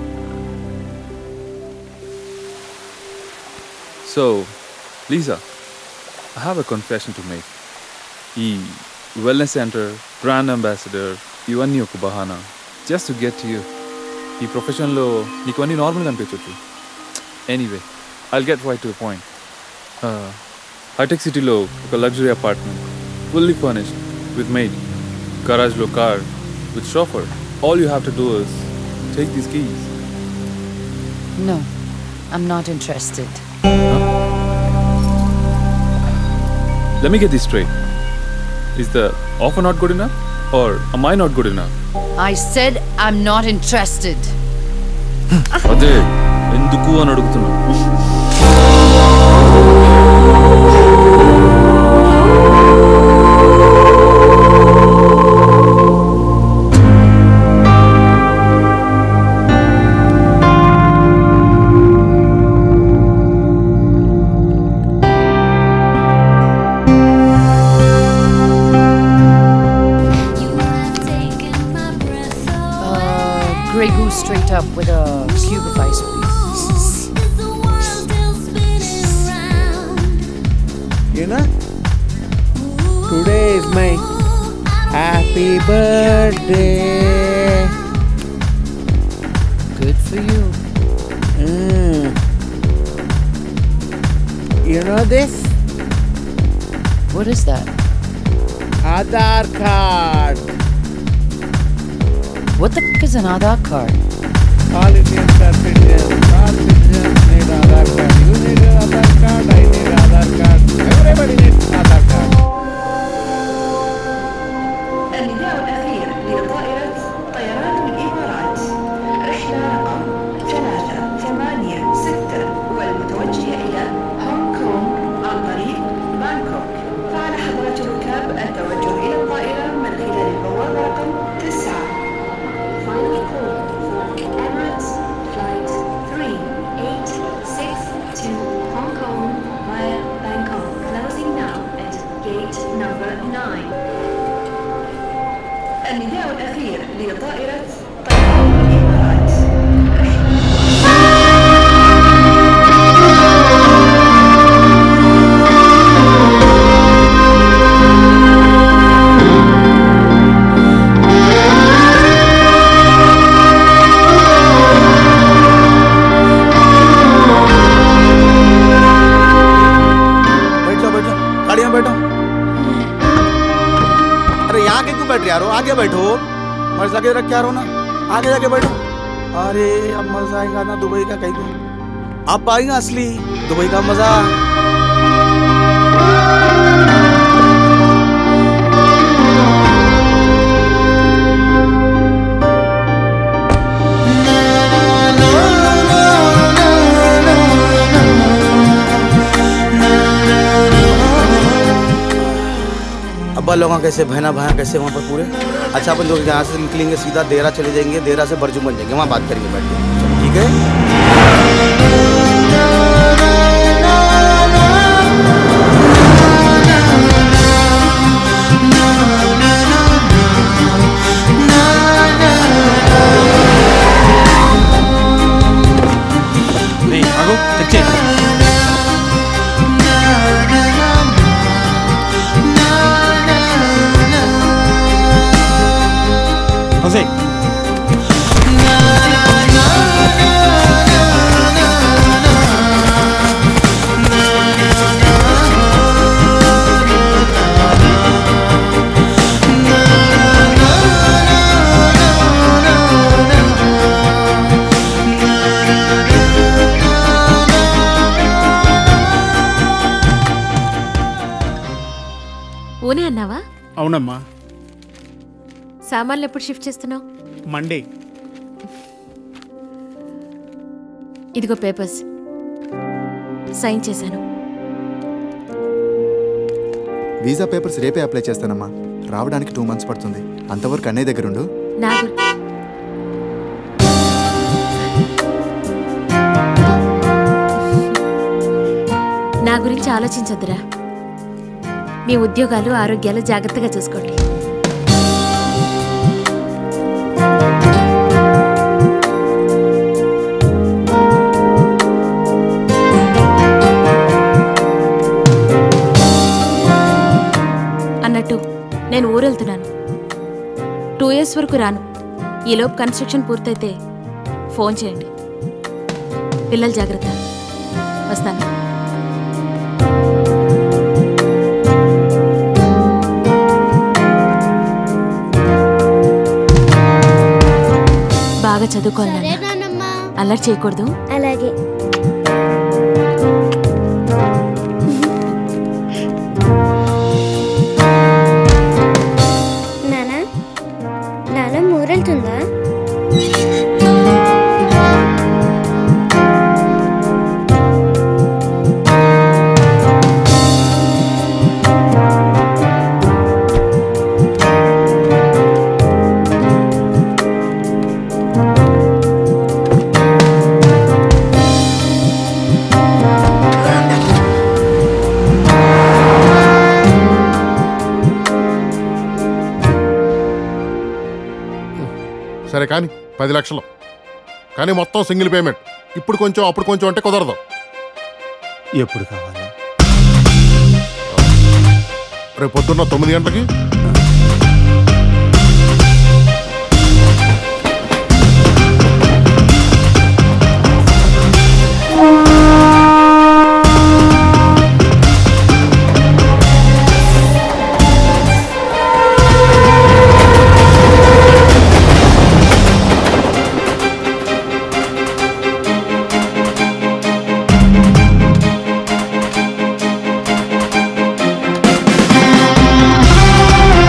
So, Lisa, I have a confession to make. ఈ wellness centre brand ambassador ఇవన్నీ ఒక బహానా just to get you ఈ ప్రొఫెషన్లో నీకు అన్నీ నార్మల్గా అనిపించవచ్చు anyway I get right to point హైటెక్ సిటీలో ఒక luxury apartment fully furnished with maid గరాజ్లో car with chauffeur all you have to do is take these keys No, I'm not interested. Let me get this straight. Is the offer not good enough? Or am I not good enough? I said I'm not interested. అదే ఎందుకు అని అడుగుతున్నా Uh, Grey Goose straight up with a cube of ice, please. You know? Today is my happy birthday. Good for you. Mm. You know this? What is that? Aadhaar card. What the f- is an Aadhaar card? All Indians are citizens. All citizens need Aadhaar card. You need an Aadhaar card. I need Aadhaar card. Everybody needs Aadhaar card. النداء الأخير لطائرة طيران الإمارات رحلة رقم ثلاثة ثمانية ستة والمتوجهة إلى هونغ كونغ عن طريق بانكوك فعلى حضرة الركاب التوجه إلى الطائرة من خلال البوابة رقم تسعة Final call for Emirates Flight 3862 Hong Kong via Bangkok closing now at gate number 9 النداء الأخير لطائرة طيران الإمارات बैठ जाओ बैठ जाओ गाड़ी में बैठो अरे यहाँ के क्यों बैठ रहे यारो आगे बैठो मर्ज लगे रख के यारो ना आगे जाके बैठो अरे अब मजा आएगा ना दुबई का कहीं को अब आएगा असली दुबई का मजा na अब्बा लोगों कैसे बहना भाया कैसे वहाँ पर पूरे अच्छा अपन लोग यहाँ से निकलेंगे सीधा देरा चले जाएंगे देरा से बरजू बन जाएंगे वहाँ बात करेंगे बैठ के ठीक है రేయ్, ఆగు చెక్ చేయి హౌసే ఊనే అన్నావా అవునమ్మా సామాన్లు ఎప్పుడు షిఫ్ట్ చేస్తున్నావు మండే ఇదిగో పేపర్స్ సైన్ చేశాను వీసా పేపర్స్ రేపే అప్లై చేస్తానమ్మా రావడానికి టూ మంత్స్ పడుతుంది అంతవరకు అన్నయ్య దగ్గర ఉండు నా గు- నా గురించి ఆలోచించొద్దురా మీ ఉద్యోగాలు ఆరోగ్యాలు జాగ్రత్తగా చూసుకోండి అన్నట్టు నేను ఊరెళ్తున్నాను టూ ఇయర్స్ వరకు రాను ఈలోపు కన్స్ట్రక్షన్ పూర్తయితే ఫోన్ చేయండి పిల్లలు జాగ్రత్త వస్తాను బాగా చదువుకోవాలి నాన్న. అల్లరి చేయకూడదు అలాగే నానా నాన్న మూరెళ్తుందా సరే కానీ పది లక్షలు కానీ మొత్తం సింగిల్ పేమెంట్ ఇప్పుడు కొంచెం అప్పుడు కొంచెం అంటే కుదరదు ఎప్పుడు కావాలి రేపు పొద్దున్న తొమ్మిది గంటలకి ఆ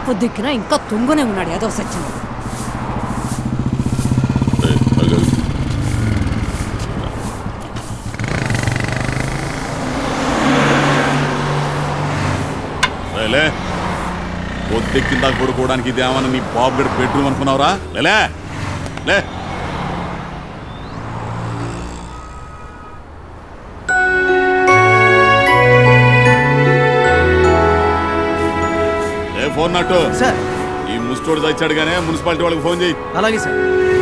పొద్దుకినా ఇంకా తుంగునే ఉన్నాడు ఏదో సచ్చిన లే పొద్దెక్కిందా పడుకోవడానికి ఇది ఏమన్నా నీ బాబు గడి బెడ్రూమ్ అనుకున్నావురా లేలే లే ఏ ఫోన్ నట్టు సార్ ఈ ముస్టోడు తెచ్చాడు కానీ మున్సిపాలిటీ వాళ్ళకి ఫోన్ చేయి అలాగే సార్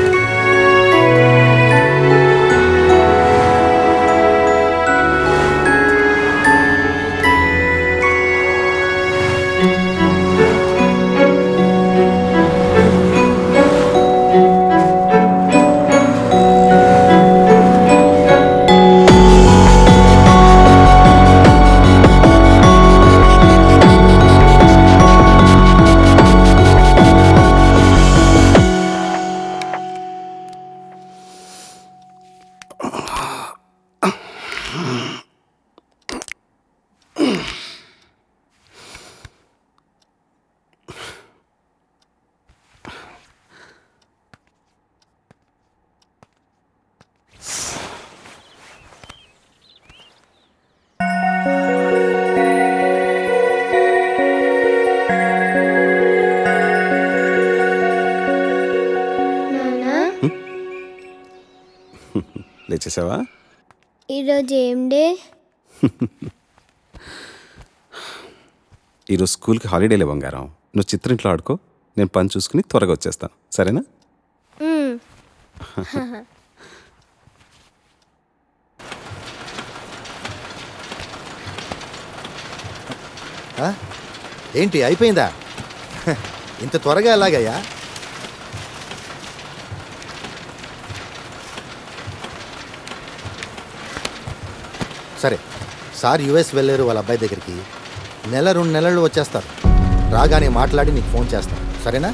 నానా లేచేసావా ఈరోజు ఏం డే ఈరోజు స్కూల్కి హాలిడేలే బంగారం నువ్వు చిత్రింట్లో ఆడుకో నేను పని చూసుకుని త్వరగా వచ్చేస్తాను సరేనా మ్మ్. ఆ? ఏంటి అయిపోయిందా హ, ఇంత త్వరగా ఎలాగయ్యా సరే సార్ యుఎస్ వెళ్ళారు వాళ్ళ అబ్బాయి దగ్గరికి నెల రెండు నెలలు వచ్చేస్తారు రాగానే మాట్లాడి నీకు ఫోన్ చేస్తాను సరేనా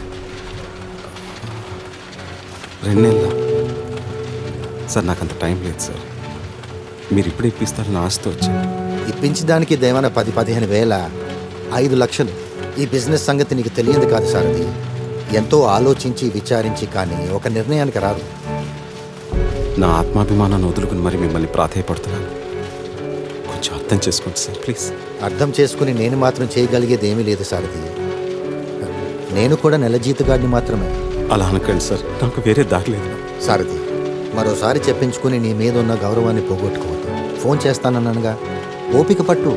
రెండు నెలల సార్ నాకు అంత టైం లేదు సార్ మీరు ఇప్పుడు ఇప్పిస్తారని ఆశతో వచ్చాను ఇప్పించడానికి దేవన పది పదిహేను వేల ఐదు లక్షలు ఈ బిజినెస్ సంగతి నీకు తెలియదు కాదు సార్ అది ఎంతో ఆలోచించి విచారించి కానీ ఒక నిర్ణయానికి రాదు నా ఆత్మాభిమానాన్ని వదులుకుని మరి మిమ్మల్ని ప్రాధేయపడుతున్నాను కొంచెం అర్థం చేసుకోండి సార్ ప్లీజ్ అర్థం చేసుకుని నేను మాత్రం చేయగలిగేది ఏమీ లేదు సార్ అది నేను కూడా నెల జీతగాడిని మాత్రమే అలా అనకండి సార్ నాకు వేరే దారి లేదు సారథి మరోసారి చెప్పించుకుని నీ మీద ఉన్న గౌరవాన్ని పోగొట్టుకోవద్దు ఫోన్ చేస్తానన్నానుగా ఓపిక పట్టు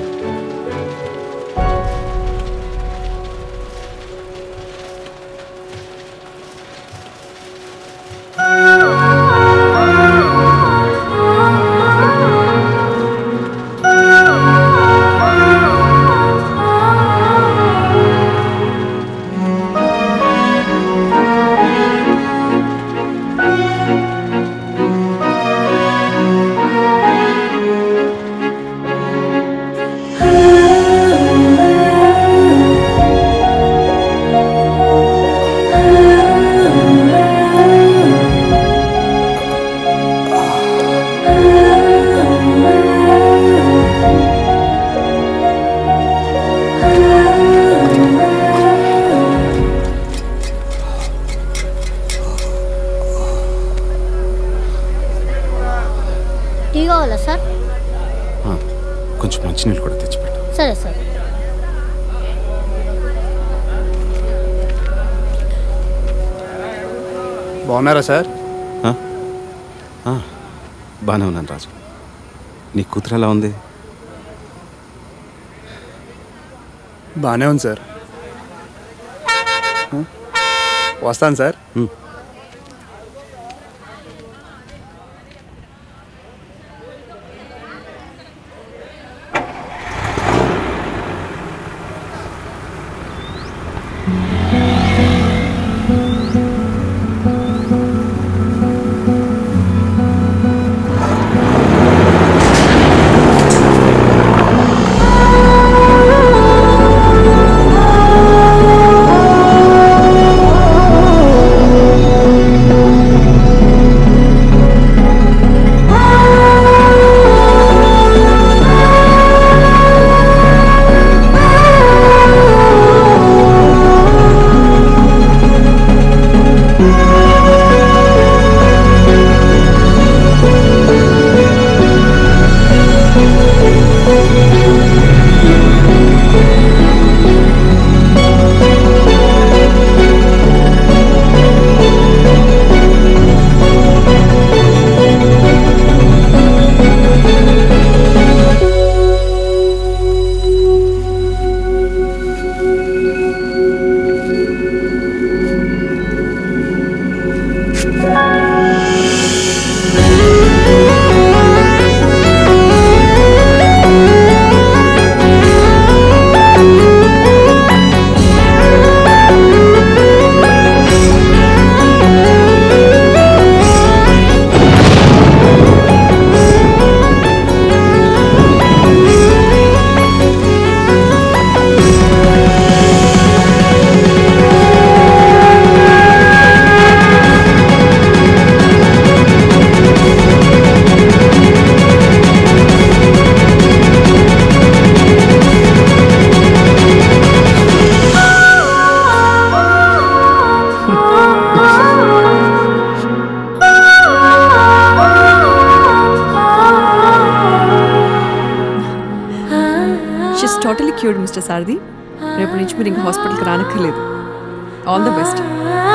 టీ కావాలా సార్ ఆ, కొంచెం మంచినీళ్ళు కూడా తెచ్చిపెట్టు సరే సార్ బాగున్నారా సార్ బాగానే ఉన్నాను రాజు నీ కూతురు ఎలా ఉంది బాగానే ఉంది సార్ ఆ? వస్తాను సార్ ఆ టోటలీ క్యూర్డ్ మిస్టర్ సారథి రేపు నుంచి మీరు ఇంకా హాస్పిటల్కి రానక్కర్లేదు ఆల్ ద బెస్ట్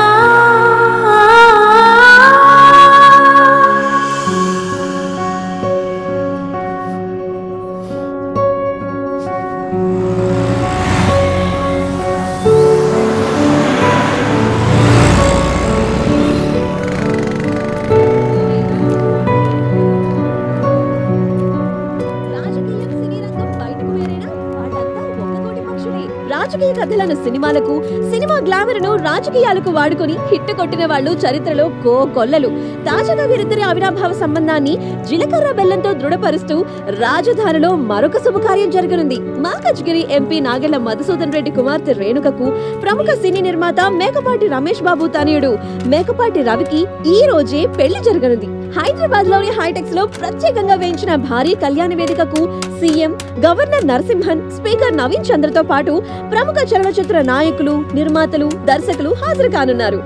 రాజకీయ కథలను సినిమాలకు సినిమా గ్లామర్ ను రాజకీయాలకు వాడుకొని హిట్ కొట్టిన వాళ్ళు చరిత్రలో కో కొల్లలు తాజాగా వీరిద్దరి అవినాభావ సంబంధాన్ని జీలకర్ర బెల్లంతో దృఢపరుస్తూ రాజధానిలో మరొక శుభకార్యం జరగనుంది మల్కజ్గిరి ఎంపీ నాగెళ్ల మధుసూదన్ రెడ్డి కుమార్తె రేణుకకు ప్రముఖ సినీ నిర్మాత మేకపాటి రమేష్ బాబు తనయుడు మేకపాటి రవికి ఈ రోజే పెళ్లి జరగనుంది హైదరాబాద్ లోని హైటెక్స్ లో ప్రత్యేకంగా వేయించిన భారీ కళ్యాణ వేదికకు CM governor Narasimhan speaker Naveen చంద్రతో పాటు ప్రముఖ చలనచిత్ర నాయకులు నిర్మాతలు దర్శకులు హాజరు కానున్నారు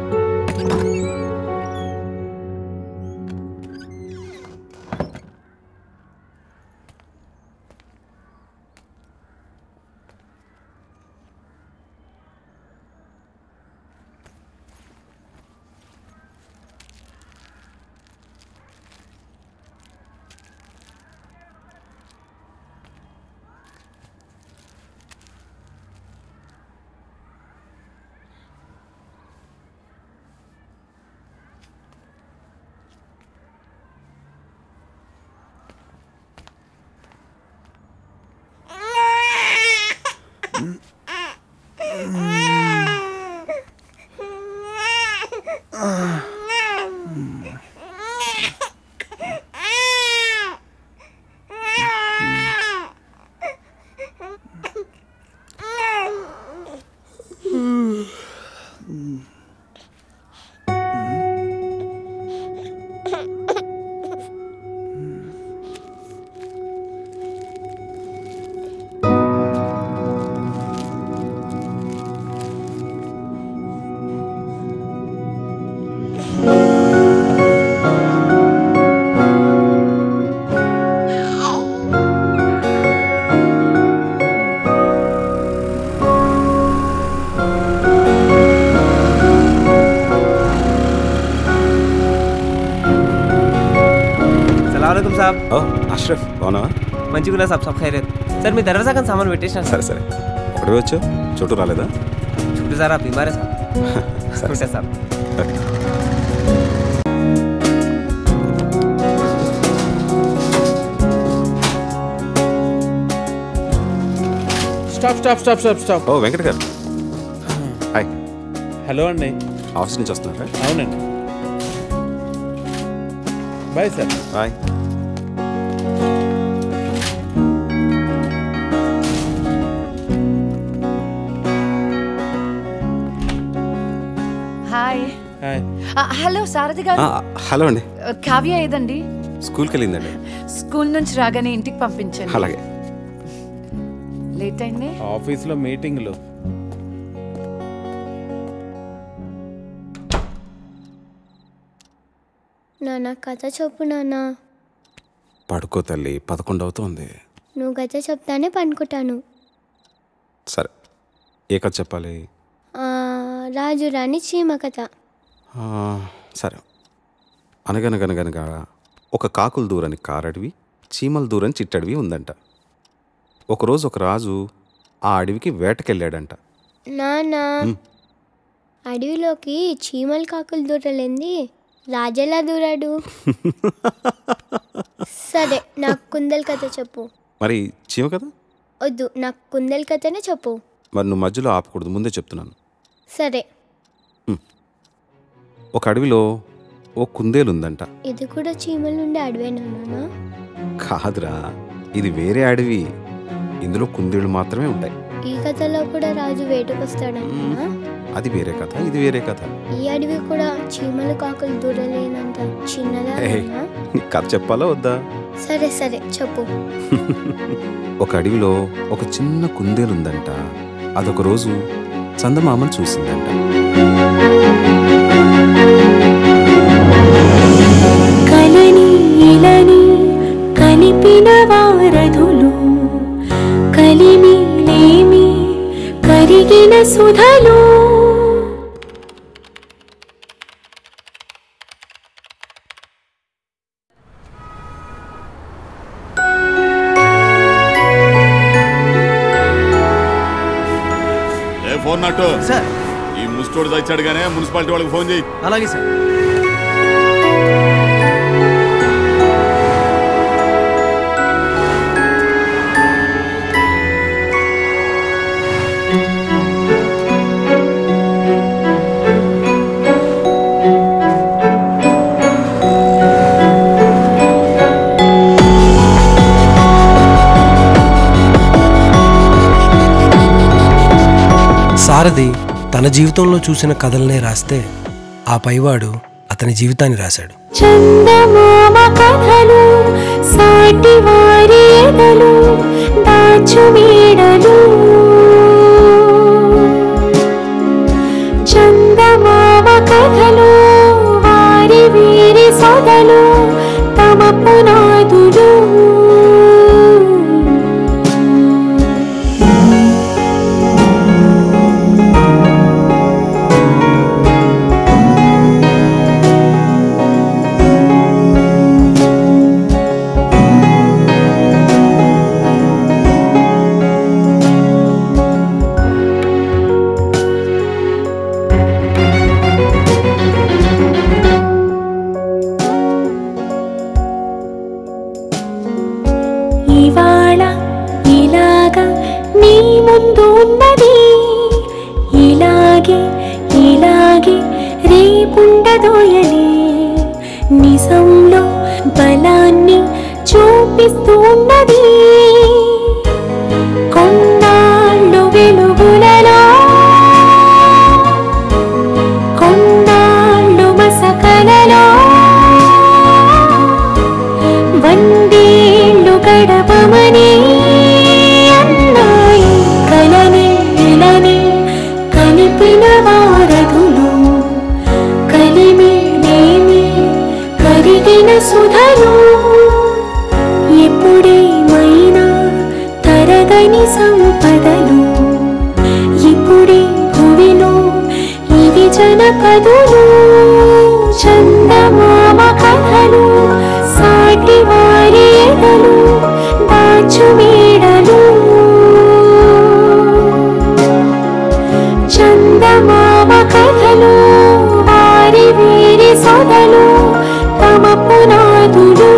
సలాంకం సాబ్ ఓ అష్రఫ్ బాగున్నావా మంచిగున్నా సాబ్ సబ్ ఖైరేత్ సార్ మీ దర్వాజా కానీ సామాన్ పెట్టేసిన సరే సరే ఒకటి వచ్చు చుట్టూ రాలేదా చుట్టూ సారా బీమారే సాబ్ ఉంటా సాబ్ stop stop stop stop stop ఓ వెంకట గారు హాయ్ హలో అండి ఆఫీస్ నుంచి వస్తున్నారా అవునండి bye sir bye hi hi hello Sarathi గారు హలో అండి ఆ, కావ్య ఏదండి స్కూల్కి వెళ్ళిందండి స్కూల్ నుంచి రాగానే ఇంటికి పంపించండి అలాగే లేట్ అయింది ఆఫీస్లో మీటింగ్లు నాన్న కథ చెప్పు నాన్న పడుకో తల్లి పదకొండు అవుతోంది నువ్వు కథ చెప్తానే పనుకుంటాను సరే ఏ కథ చెప్పాలి ఆ, రాజు రాణి చీమ కథ ఆ, సరే అనగనగనగనగా ఒక కాకులు దూరని కారడవి చీమల దూరని చిట్టడవి ఉందంట ఒకరోజు ఒక రాజు ఆ అడవికి వేటకెళ్ళాడంట నాన్న ఉమ్. అడవిలోకి చీమలు కాకులు దూరలేంది రాజెలా దూరాడు సరే నాకు కుందల్ కథ చెప్పు మరి చీమ కదా వద్దు నాకు కుందల్ కథనే చెప్పు మరి నువ్వు మధ్యలో ఆపకూడదు ముందే చెప్తున్నాను సరే ఒక అడవిలో ఓ కుందేలు ఉందంట ఇది కూడా చీమల నుండి అడవేనా నాన్న కాదురా ఇది వేరే అడవి ఇందులో కుందేళ్ళు మాత్రమే ఉంటాయి ఈ కథలో కూడా రాజు వేటకొస్తాడన్నా అది వేరే కథ ఇది వేరే కథ ఈ అడవి కూడా చీమలు కాకులు దూరలేనంత చిన్నదా ఏయ్, నాన్న? నీకు కథ చెప్పాలా వద్దా సరే సరే చెప్పు ఒక అడవిలో ఒక చిన్న కుందేలు ఉందంట అదొక రోజు చందమామను చూసిందంట కలని ఇలని కలిపిన వారధులు కలిమి సుధలు ఏ ఫోన్ నట్టు సార్ ఈ ముస్టోడు తెచ్చాడు కానీ మున్సిపాలిటీ వాళ్ళకి ఫోన్ చేయి అలాగే సార్ సారథి తన జీవితంలో చూసిన కథలనే రాస్తే ఆ పైవాడు అతని జీవితాన్ని రాశాడు చందమామ కథలు సాటి వారి ఎదలు దాచు మేడలు చందమామ కథలు వారి వీరి సొదలు తమ పునాదులు ఇవాళ ఇలాగా నీ ముందు ఉన్నది ఇలాగే ఇలాగే రేపుండదోయలే నిజంలో బలాన్ని చూపిస్తూ ఉన్నది కొన్నాళ్ళు వెలుగులలో కొన్నాళ్ళు మసకలలో వందేళ్ళు గడపమని అన్నాయి కలని ఇలని కలిపిన వారధులు కలిమినేమి కరిగిన సుధలు ఎప్పుడేమైనా తరగని సంపదలు ఇప్పుడే భువిలో ఇవి జనపదులు చందమామ కథలు సాటి వారి ఎదలు దాచు మేడలు చందమామ కథలు వారి వీరి సొదలు తమ పునాదులు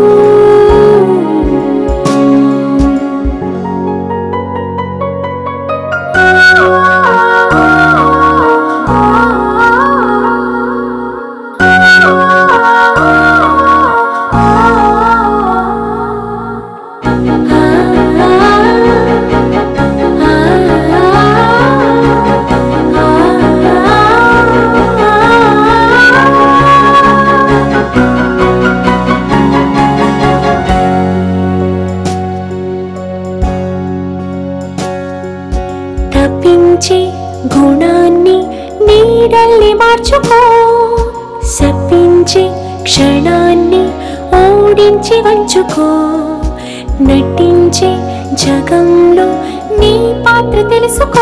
తప్పించే గుణాన్ని నీడల్ని మార్చుకో శపించే క్షణాన్ని ఓడించి వంచుకో నటించే జగంలో నీ పాత్ర తెలుసుకో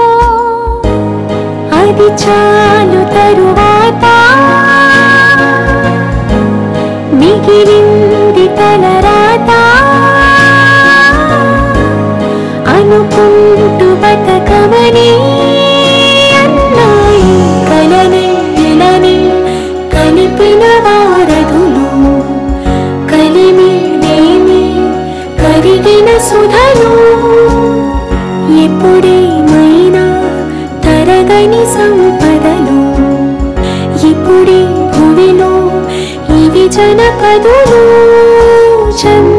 అది చాలు తరువాత మిగిలింది తలరాత అనుకుంటూ బతకమని అన్నాయి కలని ఇలని కలిపిన వారధులు కలిమినేమి కరిగిన సుధలు ఎప్పుడేమైనా తరగని సంపదలు ఇప్పుడే భువిలో ఇవి జనపదులు చంద